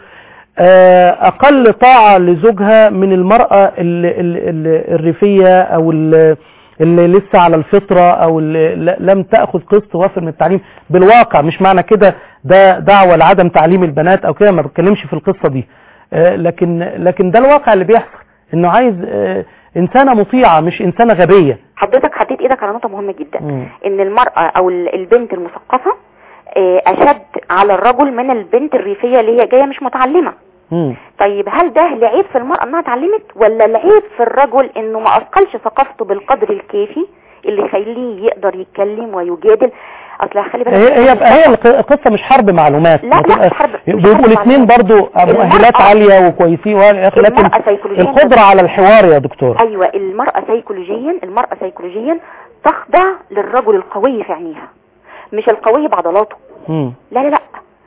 Speaker 2: آه، اقل طاعه لزوجها من المراه ال- ال- ال- الريفيه او ال- اللي لسه على الفطرة او اللي ل- لم تأخذ قسط وافر من التعليم بالواقع مش معنى كده ده دعوة لعدم تعليم البنات او كده ما بتكلمش في القصة دي آه، لكن لكن ده الواقع اللي بيحصل انه عايز آه، انسانة مطيعة مش انسانة غبية
Speaker 4: حضرتك حطيت ايدك على نقطة مهمة جدا
Speaker 2: مم.
Speaker 4: ان المرأة او ال- البنت المثقفة آه، اشد على الرجل من البنت الريفية اللي هي جاية مش متعلمة
Speaker 2: مم.
Speaker 4: طيب هل ده العيب في المرأة انها اتعلمت ولا العيب في الرجل انه ما اثقلش ثقافته بالقدر الكافي اللي يخليه يقدر يتكلم ويجادل اصل خلي بالك
Speaker 2: هي هي هي الق- القصه مش حرب معلومات
Speaker 4: لا،
Speaker 2: ما
Speaker 4: لا،
Speaker 2: تبقى-
Speaker 4: مش حرب- مش
Speaker 2: بيبقوا
Speaker 4: حرب
Speaker 2: الاثنين
Speaker 4: معلومات.
Speaker 2: برضو مؤهلات
Speaker 4: المرأة-
Speaker 2: عاليه وكويسين ويا أخي، لكن
Speaker 4: المرأة سيكولوجيا
Speaker 2: القدره على الحوار يا دكتور
Speaker 4: ايوه المرأة سيكولوجيا المرأة سيكولوجيا تخضع للرجل القوي في عينيها مش القوي بعضلاته
Speaker 2: مم.
Speaker 4: لا لا لا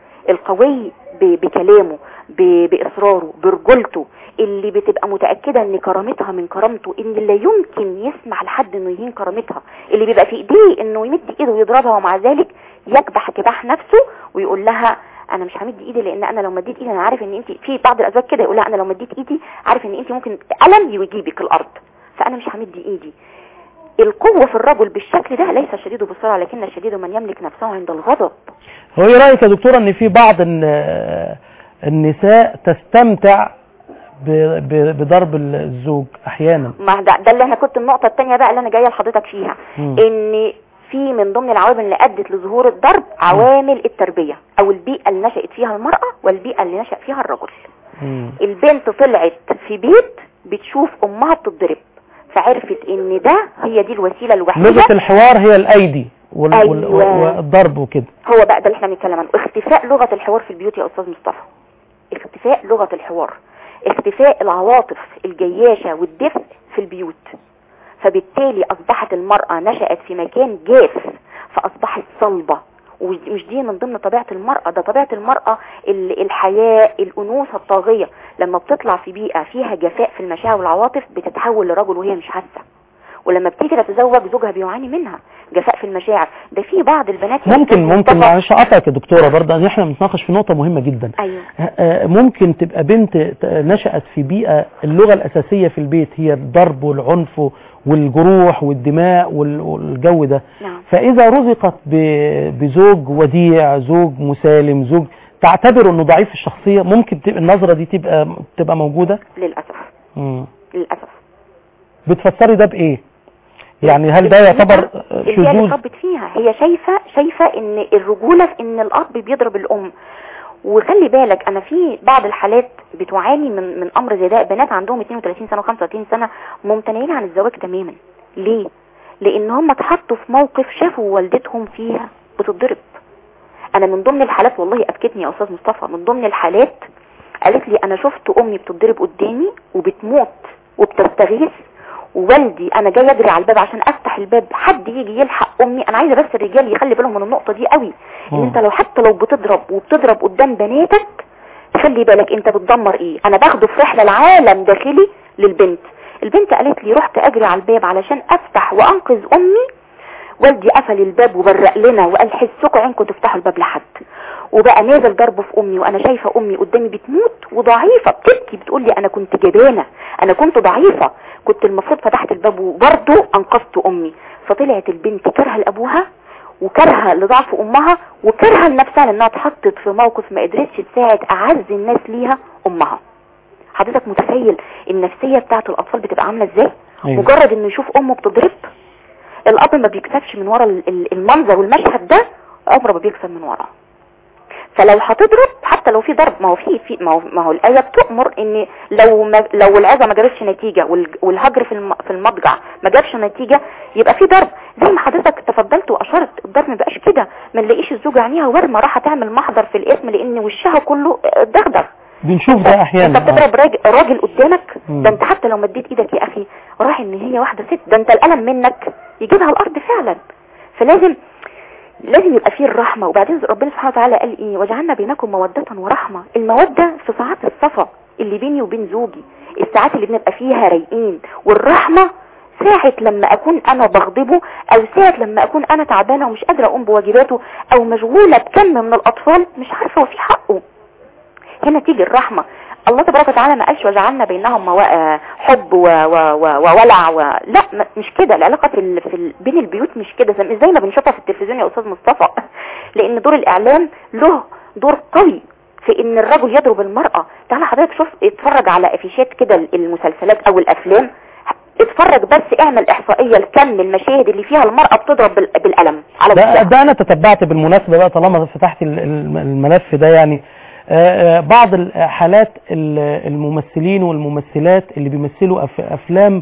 Speaker 4: القوي ب- بكلامه ب- بإصراره برجولته اللي بتبقى متأكدة ان كرامتها من كرامته ان لا يمكن يسمح لحد انه يهين كرامتها اللي بيبقى في ايديه انه يمد ايده ويضربها ومع ذلك يكبح كباح نفسه ويقول لها انا مش همد ايدي لان انا لو مديت ايدي انا عارف ان انت في بعض الازواج كده يقول لها انا لو مديت ايدي عارف ان انت ممكن الم يجيبك الارض فانا مش همد ايدي القوة في الرجل بالشكل ده ليس الشديد بالسرعة لكن الشديد من يملك نفسه عند الغضب
Speaker 2: هو ايه رايك يا دكتوره ان في بعض الن- النساء تستمتع ب- ب- بضرب الزوج احيانا
Speaker 4: ما ده, ده اللي انا كنت النقطة التانية بقى اللي انا جاية لحضرتك فيها
Speaker 2: مم.
Speaker 4: ان في من ضمن العوامل اللي ادت لظهور الضرب عوامل التربية او البيئة اللي نشأت فيها المرأة والبيئة اللي نشأ فيها الرجل
Speaker 2: مم.
Speaker 4: البنت طلعت في بيت بتشوف امها بتضرب فعرفت ان ده هي دي الوسيلة الوحيدة
Speaker 2: لغه الحوار هي الايدي وال- وال-
Speaker 4: أيوة.
Speaker 2: والضرب وكده
Speaker 4: هو بقى ده اللي احنا بنتكلم عنه اختفاء لغة الحوار في البيوت يا استاذ مصطفى اختفاء لغة الحوار اختفاء العواطف الجياشة والدفء في البيوت فبالتالي اصبحت المرأة نشأت في مكان جاف فاصبحت صلبة ومش دي من ضمن طبيعة المرأة ده طبيعة المرأة ال- الحياة الأنوثة الطاغية لما بتطلع في بيئة فيها جفاء في المشاعر والعواطف بتتحول لرجل وهي مش حاسة ولما بتيجي تتزوج زوجها بيعاني منها جفاء في المشاعر ده في بعض البنات يا
Speaker 2: ممكن
Speaker 4: أستاذ
Speaker 2: ممكن
Speaker 4: مصطفى-
Speaker 2: معلش اقطعك يا دكتوره برضه عشان احنا بنتناقش في نقطه مهمه جدا
Speaker 4: ايوه
Speaker 2: آه، ممكن تبقى بنت ت- نشأت في بيئة اللغة الأساسية في البيت هي الضرب والعنف والجروح والدماء وال- والجو ده
Speaker 4: نعم
Speaker 2: فإذا رزقت ب- بزوج وديع زوج مسالم زوج تعتبر انه ضعيف الشخصية ممكن تبقى النظرة دي تبقى تبقى موجودة
Speaker 4: للأسف
Speaker 2: مم.
Speaker 4: للأسف
Speaker 2: بتفسري ده بإيه يعني هل ده يعتبر آه،
Speaker 4: البيئة اللي
Speaker 2: شذوذ
Speaker 4: اتربت فيها هي شايفة شايفة ان الرجولة في ان الاب بيضرب الام وخلي بالك انا في بعض الحالات بتعاني من من امر زي ده بنات عندهم 32 سنة و35 سنة ممتنعين عن الزواج تماما ليه لان هم اتحطوا في موقف شافوا والدتهم فيها بتضرب انا من ضمن الحالات والله ابكتني يا استاذ مصطفى من ضمن الحالات قالت لي انا شفت امي بتضرب قدامي وبتموت وبتستغيث ووالدي انا جاي اجري على الباب عشان افتح الباب حد يجي يلحق امي انا عايزه بس الرجال يخلي بالهم من النقطه دي قوي ان
Speaker 2: مم.
Speaker 4: انت لو حتى لو بتضرب وبتضرب قدام بناتك خلي بالك انت بتدمر ايه انا باخده في رحله العالم داخلي للبنت البنت قالت لي رحت اجري على الباب علشان افتح وانقذ امي والدي قفل الباب وبرق لنا وقال حسكوا عينكم تفتحوا الباب لحد وبقى نازل ضربه في امي وانا شايفه امي قدامي بتموت وضعيفه بتبكي بتقول لي انا كنت جبانه انا كنت ضعيفه كنت المفروض فتحت الباب وبرضه انقذت امي فطلعت البنت كارهه لابوها وكارهه لضعف امها وكارهه لنفسها لانها اتحطت في موقف ما قدرتش تساعد اعز الناس ليها امها حضرتك متخيل النفسيه بتاعت الاطفال بتبقى عامله ازاي
Speaker 2: أيوة.
Speaker 4: مجرد انه يشوف امه بتضرب الاب ما بيكسبش من ورا ال- ال- المنظر والمشهد ده عمره ما بيكسب من وراه فلو هتضرب حتى لو في ضرب ما هو في في ما هو, ما هو الايه بتؤمر ان لو ما لو العظه ما جابتش نتيجه وال- والهجر في الم- في المضجع ما جابش نتيجه يبقى في ضرب زي ما حضرتك تفضلت واشرت الضرب ما بقاش كده ما نلاقيش الزوجه عينيها ورمه راح تعمل محضر في الاسم لان وشها كله دغدغ
Speaker 2: بنشوف ده احيانا
Speaker 4: انت بتضرب راجل, راجل قدامك
Speaker 2: مم.
Speaker 4: ده انت حتى لو مديت ايدك يا اخي راح ان هي واحده ست ده انت القلم منك يجيبها الارض فعلا فلازم لازم يبقى فيه الرحمه وبعدين ربنا سبحانه وتعالى قال ايه وجعلنا بينكم موده ورحمه الموده في ساعات الصفا اللي بيني وبين زوجي الساعات اللي بنبقى فيها رايقين والرحمه ساعة لما اكون انا بغضبه او ساعة لما اكون انا تعبانة ومش قادرة اقوم بواجباته او مشغولة بكم من الاطفال مش عارفة وفي حقه هنا تيجي الرحمة الله تبارك وتعالى ما قالش وجعلنا بينهم مو... آه، حب و... و... و... وولع و... لا ما- مش كده العلاقة في, ال... في ال... بين البيوت مش كده زي زي ما بنشوفها في التلفزيون يا استاذ مصطفى لان دور الاعلام له دور قوي في ان الرجل يضرب المرأة تعالى حضرتك شوف اتفرج على افيشات كده المسلسلات او الافلام اتفرج بس اعمل احصائية لكم المشاهد اللي فيها المرأة بتضرب بال... بالقلم على
Speaker 2: ده,
Speaker 4: وشها
Speaker 2: ده انا تتبعت بالمناسبة بقى طالما فتحت ال- ال- الملف ده يعني آه، آه، بعض الحالات ال- الممثلين والممثلات اللي بيمثلوا أف- افلام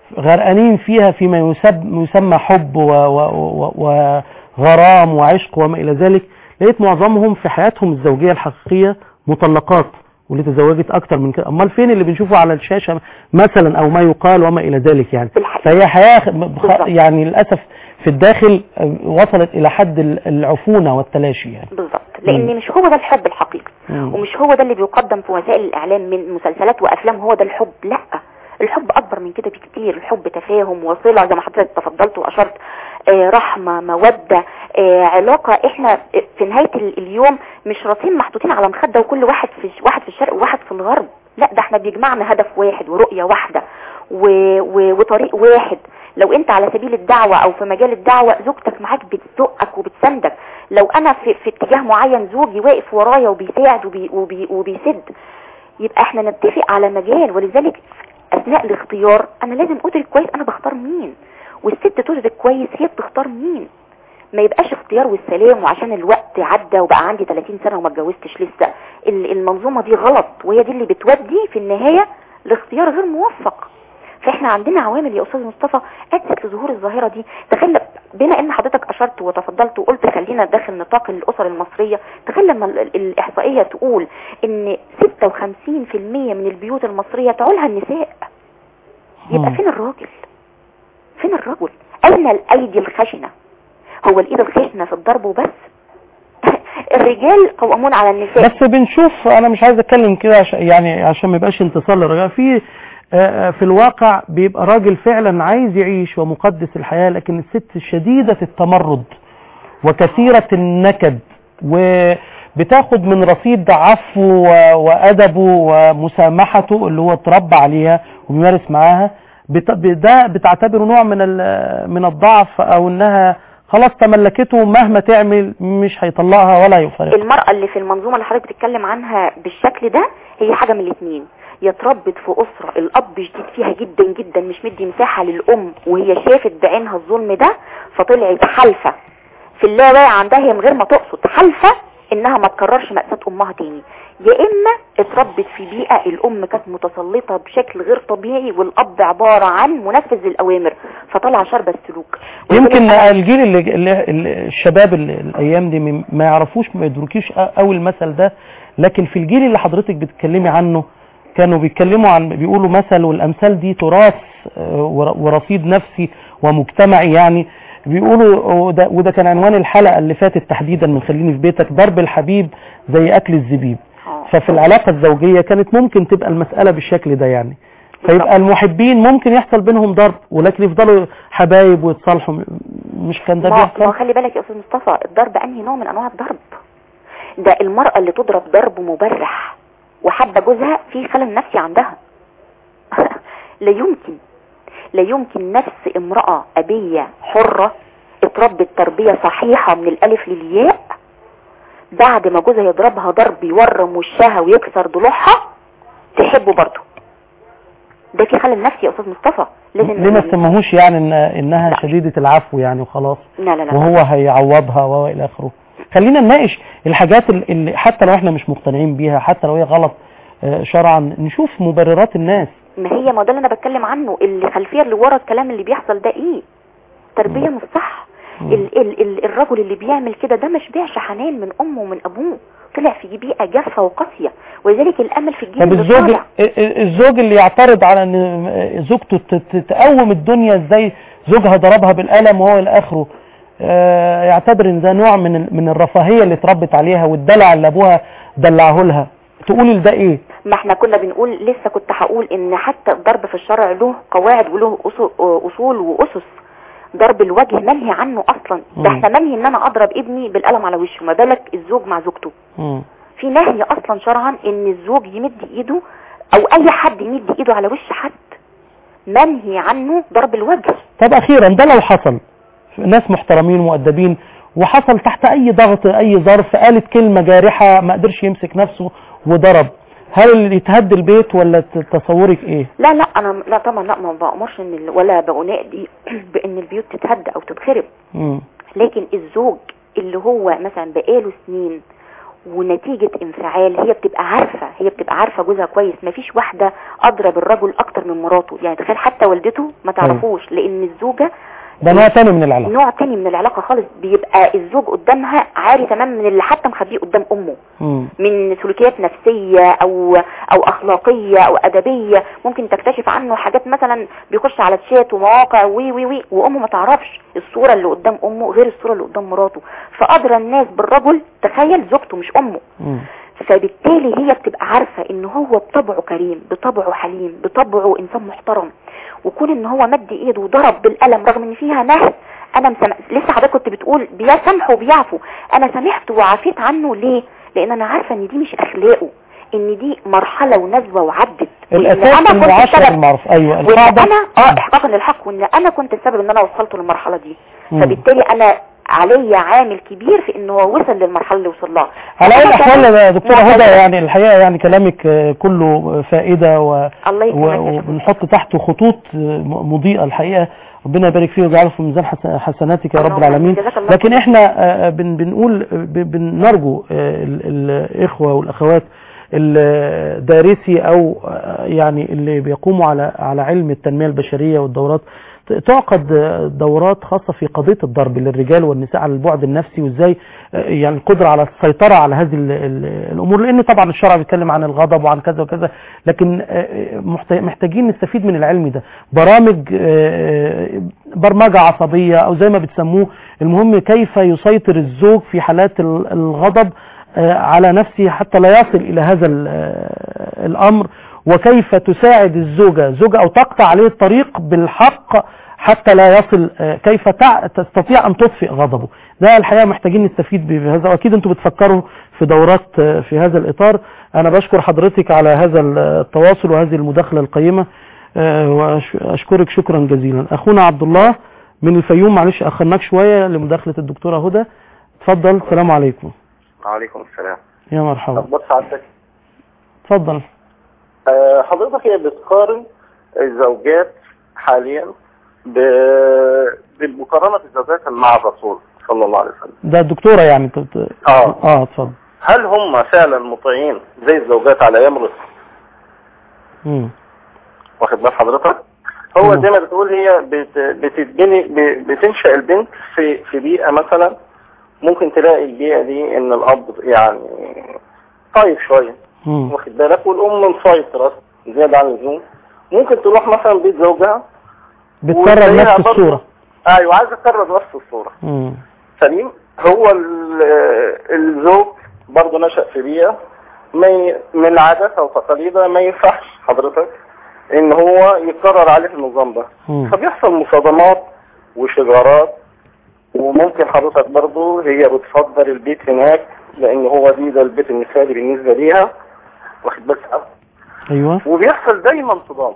Speaker 2: غرقانين فيها فيما يسب يسمى حب و- و- و- وغرام وعشق وما إلى ذلك لقيت معظمهم في حياتهم الزوجية الحقيقية مطلقات واللي تزوجت أكتر من كده أمال فين اللي بنشوفه على الشاشة مثلا أو ما يقال وما إلى ذلك يعني
Speaker 4: بالحقيقة.
Speaker 2: فهي حياة خ-
Speaker 4: بالظبط.
Speaker 2: يعني للأسف في الداخل آه، وصلت إلى حد ال- العفونة والتلاشي يعني
Speaker 4: بالظبط لان مش هو ده الحب الحقيقي
Speaker 2: مم.
Speaker 4: ومش هو ده اللي بيقدم في وسائل الاعلام من مسلسلات وافلام هو ده الحب لا الحب اكبر من كده بكتير الحب تفاهم وصله زي ما حضرتك تفضلت واشرت آه رحمه موده آه علاقه احنا في نهايه ال- اليوم مش راسين محطوطين على مخده وكل واحد في واحد في الشرق وواحد في الغرب لا ده احنا بيجمعنا هدف واحد ورؤيه واحده و... و... وطريق واحد لو انت على سبيل الدعوة او في مجال الدعوة زوجتك معاك بتزقك وبتسندك لو انا في, في اتجاه معين زوجي واقف ورايا وبيساعد وبي وبي وبيسد يبقى احنا نتفق على مجال ولذلك اثناء الاختيار انا لازم ادرك كويس انا بختار مين والست تدرك كويس هي بتختار مين ما يبقاش اختيار والسلام وعشان الوقت عدى وبقى عندي 30 سنة وما اتجوزتش لسه ال- المنظومة دي غلط وهي دي اللي بتودي في النهاية لاختيار غير موفق فاحنا عندنا عوامل يا استاذ مصطفى ادت لظهور الظاهره دي تخيل بما ان حضرتك اشرت وتفضلت وقلت خلينا داخل نطاق الاسر المصريه تخيل لما ال- ال- الاحصائيه تقول ان 56% من البيوت المصريه تعولها النساء يبقى
Speaker 2: مم.
Speaker 4: فين الراجل فين الرجل اين الايدي الخشنه هو الايد الخشنه في الضرب وبس الرجال قوامون على النساء
Speaker 2: بس بنشوف انا مش عايز اتكلم كده عشان يعني عشان ما يبقاش انتصار للرجال في آه، في الواقع بيبقى راجل فعلا عايز يعيش ومقدس الحياة لكن الست شديدة التمرد وكثيرة النكد وبتاخد من رصيد عفو و- وأدبه ومسامحته اللي هو اتربى عليها وبيمارس معاها بت- ده بتعتبره نوع من ال- من الضعف او انها خلاص تملكته مهما تعمل مش هيطلقها ولا هيفارقها
Speaker 4: المرأة اللي في المنظومة اللي حضرتك بتتكلم عنها بالشكل ده هي حاجة من الاثنين يا اتربت في أسرة الأب شديد فيها جدا جدا مش مدي مساحة للأم وهي شافت بعينها الظلم ده فطلعت حالفة في اللاواعي عندها هي من غير ما تقصد حالفة انها ما تكررش مأساة امها تاني يا اما اتربت في بيئة الام كانت متسلطة بشكل غير طبيعي والاب عبارة عن منفذ للاوامر فطلع شرب السلوك
Speaker 2: يمكن
Speaker 4: ولذلك أنا-
Speaker 2: الجيل اللي, اللي اللي- الشباب اللي الايام دي م- ما يعرفوش ما يدركيش قوي المثل ده لكن في الجيل اللي حضرتك بتتكلمي عنه كانوا بيتكلموا عن بيقولوا مثل والامثال دي تراث آه، ور- ورصيد نفسي ومجتمعي يعني بيقولوا وده, وده كان عنوان الحلقة اللي فاتت تحديدا من خليني في بيتك ضرب الحبيب زي اكل الزبيب
Speaker 4: آه.
Speaker 2: ففي العلاقة الزوجية كانت ممكن تبقى المسألة بالشكل ده يعني فيبقى المحبين ممكن يحصل بينهم ضرب ولكن يفضلوا حبايب ويتصالحوا م- مش كان ده
Speaker 4: ما, ما
Speaker 2: بيحصل
Speaker 4: خلي بالك يا استاذ مصطفى الضرب انهي نوع من انواع الضرب ده المرأة اللي تضرب ضرب مبرح وحابة جوزها في خلل نفسي عندها لا يمكن لا يمكن نفس امرأة أبية حرة اتربت تربية صحيحة من الألف للياء بعد ما جوزها يضربها ضرب يورم وشها ويكسر ضلوعها تحبه برضه ده في خلل نفسي يا استاذ مصطفى لازم
Speaker 2: ليه ما تسموهوش يعني إن انها
Speaker 4: لا.
Speaker 2: شديدة العفو يعني وخلاص
Speaker 4: لا لا لا
Speaker 2: وهو هيعوضها والى اخره خلينا نناقش الحاجات ال- اللي حتى لو احنا مش مقتنعين بيها حتى لو هي غلط آه، شرعا نشوف مبررات الناس
Speaker 4: ما هي ما ده اللي انا بتكلم عنه الخلفيه اللي ورا الكلام اللي بيحصل ده ايه تربيه مش صح
Speaker 2: مم.
Speaker 4: ال ال ال الرجل اللي بيعمل كده ده مش بيعش حنان من امه ومن ابوه طلع في بيئه جافه وقاسيه ولذلك الامل في الجيل
Speaker 2: طب
Speaker 4: اللي
Speaker 2: الزوج
Speaker 4: طالع
Speaker 2: ال- ال- الزوج اللي يعترض على ان زوجته ت- ت- تقوم الدنيا ازاي زوجها ضربها بالقلم وهو الى اخره آه، يعتبر ان ده نوع من ال- من الرفاهيه اللي اتربت عليها والدلع اللي ابوها دلعه لها تقولي لده ايه
Speaker 4: ما احنا كنا بنقول لسه كنت هقول ان حتى الضرب في الشرع له قواعد وله أصو- اصول واسس ضرب الوجه منهي عنه اصلا ده
Speaker 2: مم.
Speaker 4: احنا منهي ان انا اضرب ابني بالقلم على وشه ما بالك الزوج مع زوجته
Speaker 2: مم.
Speaker 4: في نهي اصلا شرعا ان الزوج يمد ايده او اي حد يمد ايده على وش حد منهي عنه ضرب الوجه
Speaker 2: طب اخيرا ده لو حصل ناس محترمين مؤدبين وحصل تحت اي ضغط اي ظرف قالت كلمة جارحة ما قدرش يمسك نفسه وضرب هل اللي يتهد البيت ولا ت- تصورك ايه
Speaker 4: لا لا انا لا طبعا لا ما بامرش ان ال- ولا بنادي بان البيوت تتهد او تتخرب
Speaker 2: مم.
Speaker 4: لكن الزوج اللي هو مثلا بقاله سنين ونتيجة انفعال هي بتبقى عارفة هي بتبقى عارفة جوزها كويس مفيش واحدة أضرب الرجل أكتر من مراته يعني تخيل حتى والدته ما تعرفوش لأن الزوجة
Speaker 2: ده نوع تاني من العلاقة
Speaker 4: نوع تاني من العلاقة خالص بيبقى الزوج قدامها عاري تمام من اللي حتى مخبيه قدام أمه
Speaker 2: مم.
Speaker 4: من سلوكيات نفسية او او اخلاقية او ادبية ممكن تكتشف عنه حاجات مثلا بيخش على تشات ومواقع وي وي وي وامه ما تعرفش الصورة اللي قدام امه غير الصورة اللي قدام مراته فادرى الناس بالرجل تخيل زوجته مش امه
Speaker 2: مم.
Speaker 4: فبالتالي هي بتبقى عارفة ان هو بطبعه كريم بطبعه حليم بطبعه انسان محترم وكون ان هو مد ايده وضرب بالقلم رغم ان فيها نهي انا مسامح لسه حضرتك كنت بتقول بيسامحوا وبيعفوا انا سامحت وعافيت عنه ليه لان انا عارفه ان دي مش اخلاقه ان دي مرحله ونزوه وعدت وإن
Speaker 2: الاساس
Speaker 4: أنا كنت
Speaker 2: المعاشرة
Speaker 4: السبب.
Speaker 2: بالمعروف ايوه
Speaker 4: وان
Speaker 2: القاعدة
Speaker 4: انا اه احقاقا للحق وان انا كنت السبب ان انا وصلت للمرحله دي
Speaker 2: مم.
Speaker 4: فبالتالي انا علي عامل كبير في ان هو وصل للمرحله اللي وصل لها
Speaker 2: على اي
Speaker 4: أنا
Speaker 2: الاحوال
Speaker 4: كمان
Speaker 2: يا دكتورة هدى
Speaker 4: معتبرة-
Speaker 2: يعني الحقيقة يعني كلامك آه، كله فائدة و
Speaker 4: الله
Speaker 2: و-
Speaker 4: يكرمك يا شيخ.
Speaker 2: وبنحط تحته خطوط آه، مضيئة الحقيقة ربنا يبارك فيه ويجعله في ميزان حس- حسناتك يا رب
Speaker 4: اللهم
Speaker 2: العالمين
Speaker 4: آمين. جزاك الله
Speaker 2: لكن
Speaker 4: خير.
Speaker 2: احنا آه، بن بنقول ب- بنرجو آه، ال- الاخوة والاخوات الدارسي او آه، يعني اللي بيقوموا على على علم التنمية البشرية والدورات ت- تعقد آه، دورات خاصة في قضية الضرب للرجال والنساء على البعد النفسي وازاي آه، يعني القدرة على السيطرة على هذه ال- ال- الامور لان طبعا الشرع بيتكلم عن الغضب وعن كذا وكذا لكن آه، محت- محتاجين نستفيد من العلم ده برامج آه، برمجة عصبية او زي ما بتسموه المهم كيف يسيطر الزوج في حالات ال- الغضب آه، على نفسه حتى لا يصل الى هذا ال- آه، الامر وكيف تساعد الزوجة زوجة او تقطع عليه الطريق بالحق حتى لا يصل آه، كيف تع- تستطيع ان تطفئ غضبه ده الحقيقة محتاجين نستفيد بهذا واكيد انتم بتفكروا في دورات آه، في هذا الاطار انا بشكر حضرتك على هذا التواصل وهذه المداخلة القيمة آه، واشكرك شكرا جزيلا اخونا عبد الله من الفيوم معلش اخرناك شوية لمداخلة الدكتورة هدى اتفضل السلام عليكم
Speaker 5: وعليكم السلام
Speaker 2: يا مرحبا
Speaker 5: اخبار سعادتك
Speaker 2: اتفضل
Speaker 5: آه، حضرتك هي بتقارن الزوجات حاليا ب... بمقارنة الزوجات مع الرسول صلى الله عليه وسلم
Speaker 2: ده الدكتورة يعني ت- ت-
Speaker 5: اه
Speaker 2: اه اتفضل
Speaker 5: هل هم فعلا مطيعين زي الزوجات على ايام الرسول
Speaker 2: مم.
Speaker 5: واخد بال حضرتك هو
Speaker 2: مم.
Speaker 5: زي ما بتقول هي بت... بتتبني ب... بتنشأ البنت في في بيئة مثلا ممكن تلاقي البيئة دي ان الاب يعني طيب شوية
Speaker 2: مم.
Speaker 5: واخد بالك والام مسيطرة زيادة عن اللزوم ممكن تروح مثلا بيت زوجها
Speaker 2: بتكرر
Speaker 5: وتلاقيها
Speaker 2: نفس
Speaker 5: برضه-
Speaker 2: الصورة
Speaker 5: ايوه عايز اكرر نفس الصورة
Speaker 2: مم.
Speaker 5: سليم هو ال- الزوج برضه نشأ في بيئة ما ي- من عاداتها وتقاليدها ما ينفعش حضرتك ان هو يكرر عليه النظام ده
Speaker 2: مم.
Speaker 5: فبيحصل مصادمات وشجارات وممكن حضرتك برضه هي بتفضل البيت هناك لان هو دي ده البيت المثالي بالنسبة ليها واخد بالك
Speaker 2: ايوه
Speaker 5: وبيحصل دايما صدام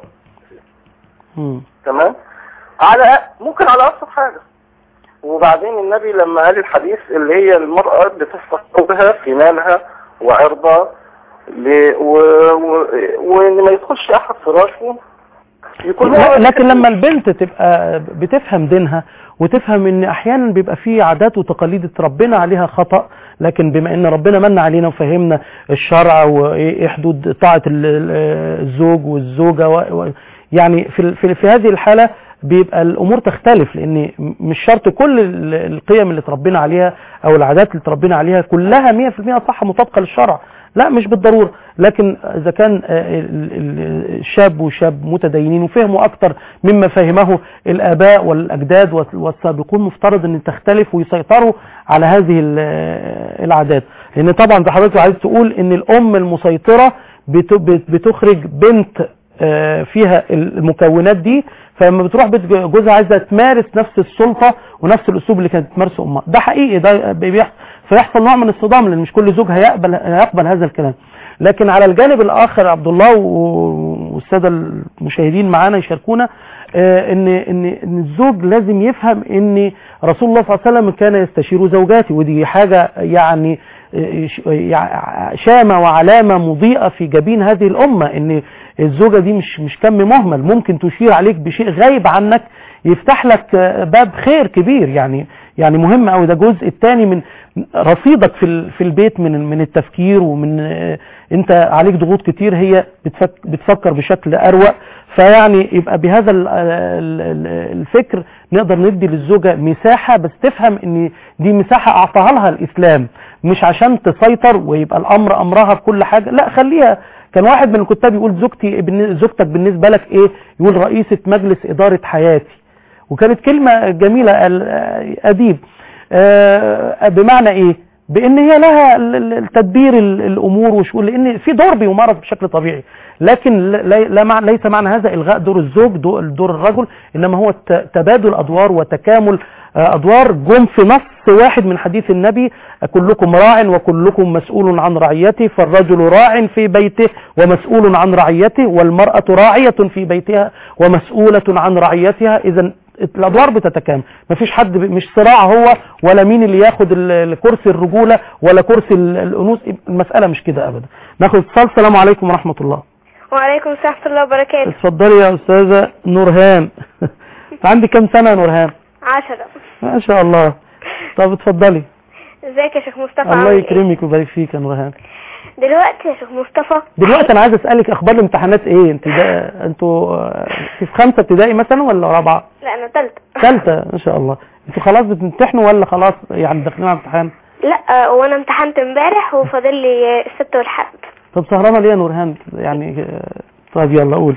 Speaker 2: مم.
Speaker 5: تمام على ممكن على ابسط حاجه وبعدين النبي لما قال الحديث اللي هي المرأة بتفقد قلبها في مالها وعرضها ل... و... و... وان ما يدخلش احد فراشه يكون
Speaker 2: لا
Speaker 5: هو
Speaker 2: لكن لما البنت تبقى بتفهم دينها وتفهم ان احيانا بيبقى في عادات وتقاليد اتربينا عليها خطأ لكن بما ان ربنا من علينا وفهمنا الشرع وايه حدود طاعة ال- ال- الزوج والزوجة و... و... يعني في, ال- في, في هذه الحالة بيبقى الامور تختلف لان مش شرط كل ال- القيم اللي اتربينا عليها او العادات اللي اتربينا عليها كلها 100% صح مطابقة للشرع لا مش بالضرورة لكن اذا كان آه، ال- ال- الشاب وشاب متدينين وفهموا اكتر مما فهمه الاباء والاجداد والس- والسابقون مفترض ان تختلف ويسيطروا على هذه ال- العادات لان طبعا زي حضرتك عايز تقول ان الام المسيطرة بت- بت- بتخرج بنت آه، فيها المكونات دي فلما بتروح بيت جوزها عايزه تمارس نفس السلطه ونفس الاسلوب اللي كانت بتمارسه امها ده حقيقي ده بيحصل فيحصل نوع من الصدام لان مش كل زوج هيقبل هيقبل هذا الكلام لكن على الجانب الاخر عبد الله و- والساده المشاهدين معانا يشاركونا آه، ان ان ان الزوج لازم يفهم ان رسول الله صلى الله عليه وسلم كان يستشير زوجاته ودي حاجه يعني آه، ش- يع- شامه وعلامه مضيئه في جبين هذه الامه ان الزوجه دي مش مش كم مهمل ممكن تشير عليك بشيء غايب عنك يفتح لك آه، باب خير كبير يعني يعني مهم قوي ده جزء الثاني من رصيدك في ال- في البيت من من التفكير ومن آه، انت عليك ضغوط كتير هي بتفك بتفكر بشكل اروق فيعني يبقى بهذا ال- ال- ال- الفكر نقدر ندي للزوجه مساحه بس تفهم ان دي مساحه اعطاها لها الاسلام مش عشان تسيطر ويبقى الامر امرها بكل حاجه لا خليها كان واحد من الكتاب يقول زوجتي بالن- زوجتك بالنسبه لك ايه يقول رئيسه مجلس اداره حياتي وكانت كلمه جميله ال- اديب آه، بمعنى ايه بان هي لها ال- ال- التدبير ال- الامور وشؤون لان في دور بيمارس بشكل طبيعي لكن لا- لا لا مع- ليس معنى هذا الغاء دور الزوج دو- دور الرجل انما هو الت- تبادل ادوار وتكامل آه، ادوار جم في نص واحد من حديث النبي كلكم راع وكلكم مسؤول عن رعيته فالرجل راع في بيته ومسؤول عن رعيته والمرأة راعية في بيتها ومسؤولة عن رعيتها اذا الادوار بتتكامل مفيش حد ب- مش صراع هو ولا مين اللي ياخد ال- الكرسي الرجوله ولا كرسي ال- الانوث المساله مش كده ابدا ناخد اتصال السلام عليكم ورحمه الله
Speaker 6: وعليكم السلام ورحمة الله وبركاته
Speaker 2: اتفضلي يا استاذه نورهان عندي كام سنه يا نورهان
Speaker 6: عشرة
Speaker 2: ما شاء الله طب اتفضلي
Speaker 6: ازيك يا شيخ مصطفى
Speaker 2: الله
Speaker 6: عامل ايه؟
Speaker 2: يكرمك ويبارك فيك يا نورهان
Speaker 6: دلوقتي يا شيخ مصطفى
Speaker 2: دلوقتي انا عايز اسالك اخبار الامتحانات ايه انت ده انتوا آه، في خمسه ابتدائي مثلا ولا رابعه
Speaker 6: لا انا تالتة
Speaker 2: ثالثه ما شاء الله انتوا خلاص بتمتحنوا ولا خلاص يعني داخلين على امتحان
Speaker 6: لا وانا امتحنت امبارح وفاضل لي السبت والحد
Speaker 2: طب سهرانه ليه يا نورهان يعني آه، طب يلا قولي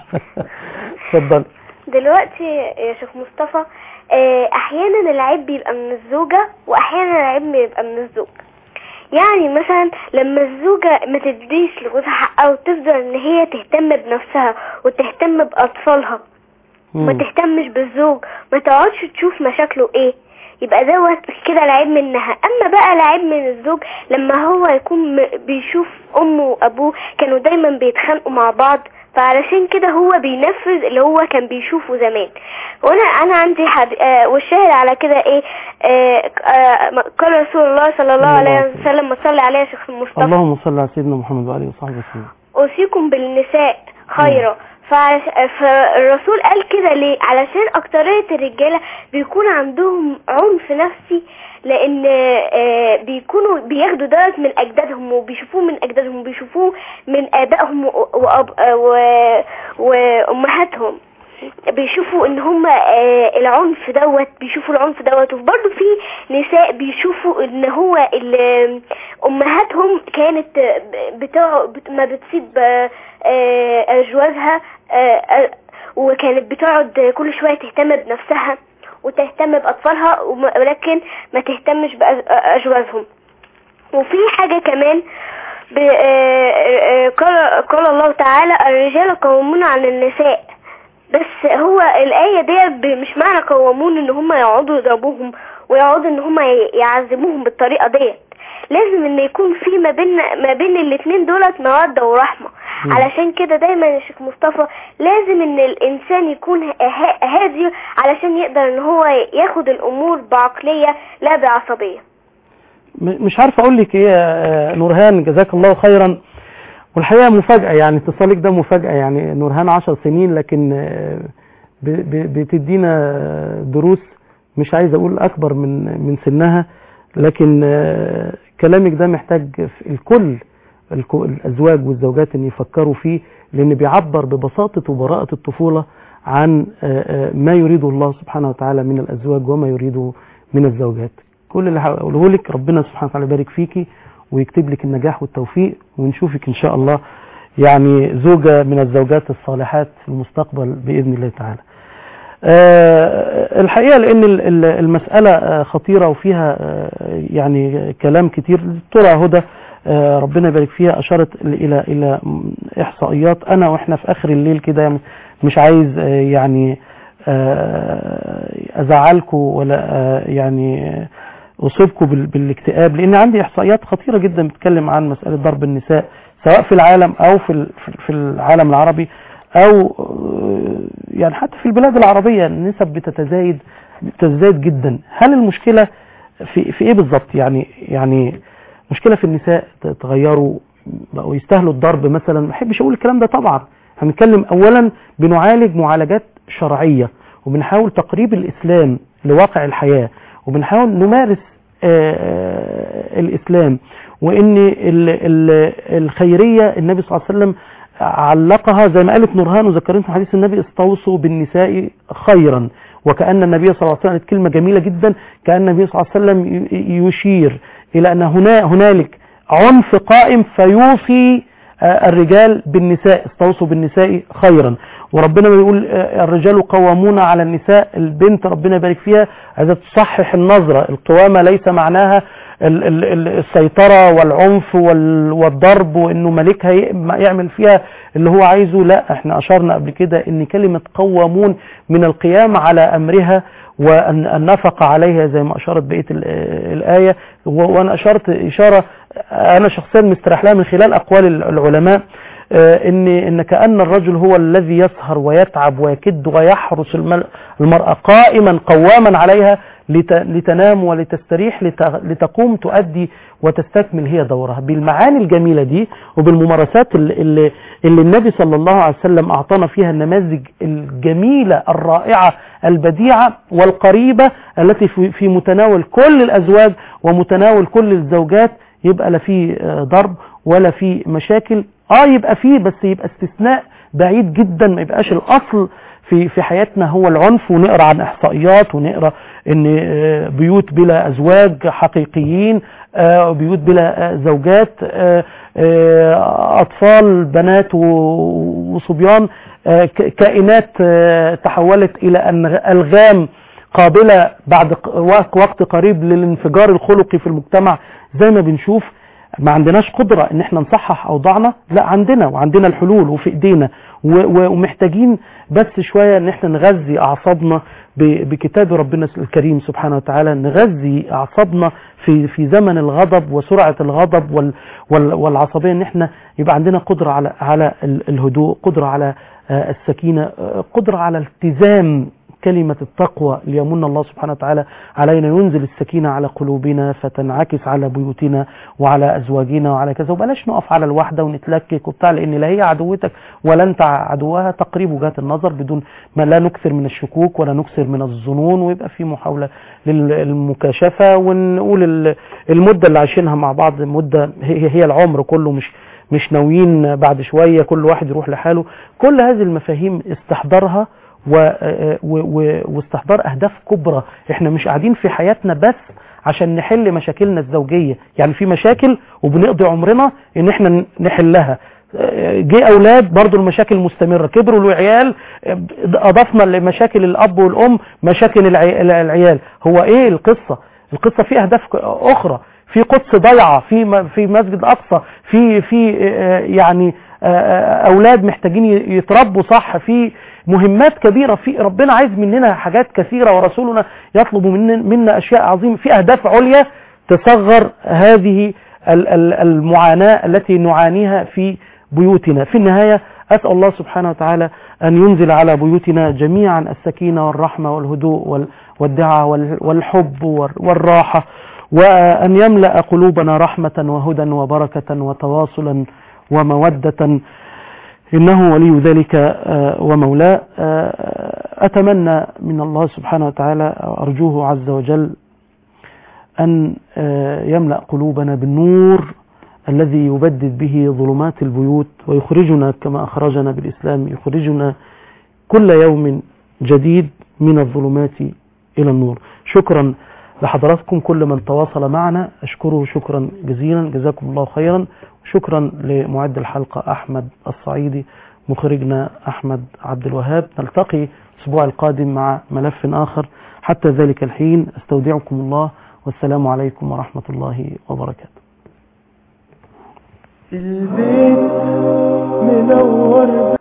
Speaker 2: اتفضل
Speaker 6: دلوقتي يا شيخ مصطفى آه، احيانا العيب بيبقى من الزوجة واحيانا العيب بيبقى من الزوج يعني مثلا لما الزوجة ما تديش لجوزها حقها وتفضل ان هي تهتم بنفسها وتهتم باطفالها ما
Speaker 2: مم.
Speaker 6: تهتمش بالزوج ما تقعدش تشوف مشاكله ايه يبقى دوت كده العيب منها اما بقى العيب من الزوج لما هو يكون م- بيشوف امه وابوه كانوا دايما بيتخانقوا مع بعض فعلشان كده هو بينفذ اللي هو كان بيشوفه زمان وانا انا عندي حد آه والشاهد على كده ايه آه آه قال رسول الله صلى الله
Speaker 2: الله
Speaker 6: عليه
Speaker 2: عليه
Speaker 6: وسلم ما صلي عليه يا شيخ مصطفى
Speaker 2: اللهم صل على سيدنا محمد وعلى اله وصحبه وسلم
Speaker 6: أوصيكم بالنساء خيرا فعش- فالرسول قال كده ليه علشان أكترية الرجالة بيكون عندهم عنف نفسي لأن آه، بيكونوا بياخدوا دوت من أجدادهم وبيشوفوه من أجدادهم وبيشوفوه من آبائهم و- وأب- آه، و- وأمهاتهم بيشوفوا ان هم العنف دوت بيشوفوا العنف دوت وبرضه في نساء بيشوفوا ان هو ال- امهاتهم كانت آه، بتاع بت- ما بتسيب آه، آه، جوازها آه، آه، وكانت بتقعد كل شويه تهتم بنفسها وتهتم باطفالها وما- ولكن ما تهتمش باجوازهم وفي حاجه كمان ب- آه، آه، قال قال الله تعالى الرجال قوامون على النساء بس هو الآية دي ب- مش معنى قوامون ان هم يقعدوا يضربوهم ويقعدوا ان هم ي- يعذبوهم بالطريقة ديت لازم ان يكون في ما بين ما بين الاتنين دولت مودة ورحمة
Speaker 2: مم.
Speaker 6: علشان كده دايما يا شيخ مصطفى لازم ان الانسان يكون ه- ه- هادي علشان يقدر ان هو ياخد الامور بعقلية لا بعصبية
Speaker 2: م- مش عارف اقول لك ايه يا آه، نورهان جزاك الله خيرا والحقيقه مفاجاه يعني اتصالك ده مفاجاه يعني نورهان عشر سنين لكن آه، ب- ب- بتدينا دروس مش عايز اقول اكبر من من سنها لكن آه، كلامك ده محتاج في الكل الك- الازواج والزوجات ان يفكروا فيه لان بيعبر ببساطه وبراءه الطفوله عن آه، آه، ما يريده الله سبحانه وتعالى من الازواج وما يريده من الزوجات كل اللي هقوله لك ربنا سبحانه وتعالى يبارك فيكي ويكتب لك النجاح والتوفيق ونشوفك ان شاء الله يعني زوجة من الزوجات الصالحات في المستقبل بإذن الله تعالى آه، الحقيقة لأن ال- ال- المسألة آه، خطيرة وفيها آه، يعني كلام كتير ترى هدى آه، ربنا يبارك فيها أشارت إلى إلى إحصائيات أنا وإحنا في آخر الليل كده يعني مش عايز آه، يعني آه، أزعلكم ولا آه، يعني أصيبكم بال- بالاكتئاب لأن عندي إحصائيات خطيرة جدا بتتكلم عن مسألة ضرب النساء سواء في العالم أو في ال- في العالم العربي أو آه، يعني حتى في البلاد العربية النسب بتتزايد بتزداد جدا هل المشكلة في في إيه بالظبط يعني يعني مشكلة في النساء ت- تغيروا بقوا يستاهلوا الضرب مثلا ما احبش اقول الكلام ده طبعا هنتكلم اولا بنعالج معالجات شرعية وبنحاول تقريب الاسلام لواقع الحياة وبنحاول نمارس آه، الإسلام وإن ال- ال- الخيرية النبي صلى الله عليه وسلم علقها زي ما قالت نورهان وذكرت في حديث النبي استوصوا بالنساء خيرا وكأن النبي صلى الله عليه وسلم قالت كلمة جميلة جدا كأن النبي صلى الله عليه وسلم ي- يشير إلى أن هنا هنالك عنف قائم فيوصي آه، الرجال بالنساء استوصوا بالنساء خيرا وربنا بيقول آه، الرجال قوامون على النساء البنت ربنا يبارك فيها عايزة تصحح النظرة القوامة ليس معناها ال- ال- ال- السيطرة والعنف وال- والضرب وانه ملكها ي- يعمل فيها اللي هو عايزه لا احنا اشرنا قبل كده ان كلمة قوامون من القيام على امرها والنفقة عليها زي ما اشارت بقية ال- الاية و- وانا اشرت اشارة انا شخصيا مستريح لها من خلال اقوال ال- العلماء آه، ان ان كان الرجل هو الذي يسهر ويتعب ويكد ويحرس المل- المراه قائما قواما عليها لت- لتنام ولتستريح لت- لتقوم تؤدي وتستكمل هي دورها بالمعاني الجميله دي وبالممارسات اللي, اللي, اللي النبي صلى الله عليه وسلم اعطانا فيها النماذج الجميله الرائعه البديعه والقريبه التي في, في متناول كل الازواج ومتناول كل الزوجات يبقى لا في آه، ضرب ولا في مشاكل اه يبقى فيه بس يبقى استثناء بعيد جدا ما يبقاش الاصل في في حياتنا هو العنف ونقرا عن احصائيات ونقرا ان آه، بيوت بلا ازواج حقيقيين آه، بيوت بلا آه، زوجات آه، آه، اطفال بنات و- وصبيان آه، ك- كائنات آه، تحولت الى أن- الغام قابله بعد ق- وق- وقت قريب للانفجار الخلقي في المجتمع زي ما بنشوف ما عندناش قدرة ان احنا نصحح اوضاعنا لا عندنا وعندنا الحلول وفي ايدينا و- و- ومحتاجين بس شوية ان احنا نغذي اعصابنا ب- بكتاب ربنا الكريم سبحانه وتعالى نغذي اعصابنا في في زمن الغضب وسرعة الغضب وال وال والعصبية ان احنا يبقى عندنا قدرة على على ال- الهدوء قدرة على آه، السكينة آه، قدرة على التزام كلمة التقوى ليمن الله سبحانه وتعالى علينا ينزل السكينة على قلوبنا فتنعكس على بيوتنا وعلى أزواجنا وعلى كذا وبلاش نقف على الواحدة ونتلكك وبتاع لأن لا هي عدوتك ولا أنت عدوها تقريب وجهات النظر بدون ما لا نكثر من الشكوك ولا نكثر من الظنون ويبقى في محاولة للمكاشفة ونقول ال- المدة اللي عايشينها مع بعض مدة هي هي العمر كله مش مش ناويين بعد شوية كل واحد يروح لحاله كل هذه المفاهيم استحضارها و... و... و... واستحضار اهداف كبرى احنا مش قاعدين في حياتنا بس عشان نحل مشاكلنا الزوجية يعني في مشاكل وبنقضي عمرنا ان احنا ن- نحلها آه، جه اولاد برضو المشاكل مستمرة كبروا العيال آه، اضفنا لمشاكل الاب والام مشاكل العي... العيال هو ايه القصة القصة في اهداف ك- اخرى في قدس ضيعة في م- في مسجد اقصى في في آه، يعني آه، آه، اولاد محتاجين ي- يتربوا صح في مهمات كبيرة في ربنا عايز مننا حاجات كثيرة ورسولنا يطلب منا, منا اشياء عظيمة في اهداف عليا تصغر هذه ال- ال- المعاناة التي نعانيها في بيوتنا في النهاية أسأل الله سبحانه وتعالى أن ينزل على بيوتنا جميعا السكينة والرحمة والهدوء وال- والدعاء وال- والحب وال- والراحة وأن يملأ قلوبنا رحمة وهدى وبركة وتواصلا ومودة إنه ولي ذلك آه، ومولاه آه، أتمنى من الله سبحانه وتعالى أرجوه عز وجل أن آه، يملأ قلوبنا بالنور الذي يبدد به ظلمات البيوت ويخرجنا كما أخرجنا بالإسلام يخرجنا كل يوم جديد من الظلمات إلى النور شكرا لحضراتكم كل من تواصل معنا أشكره شكرا جزيلا جزاكم الله خيرا شكرا لمعد الحلقة أحمد الصعيدي مخرجنا أحمد عبد الوهاب نلتقي الأسبوع القادم مع ملف آخر حتى ذلك الحين استودعكم الله والسلام عليكم ورحمة الله وبركاته
Speaker 1: البيت منور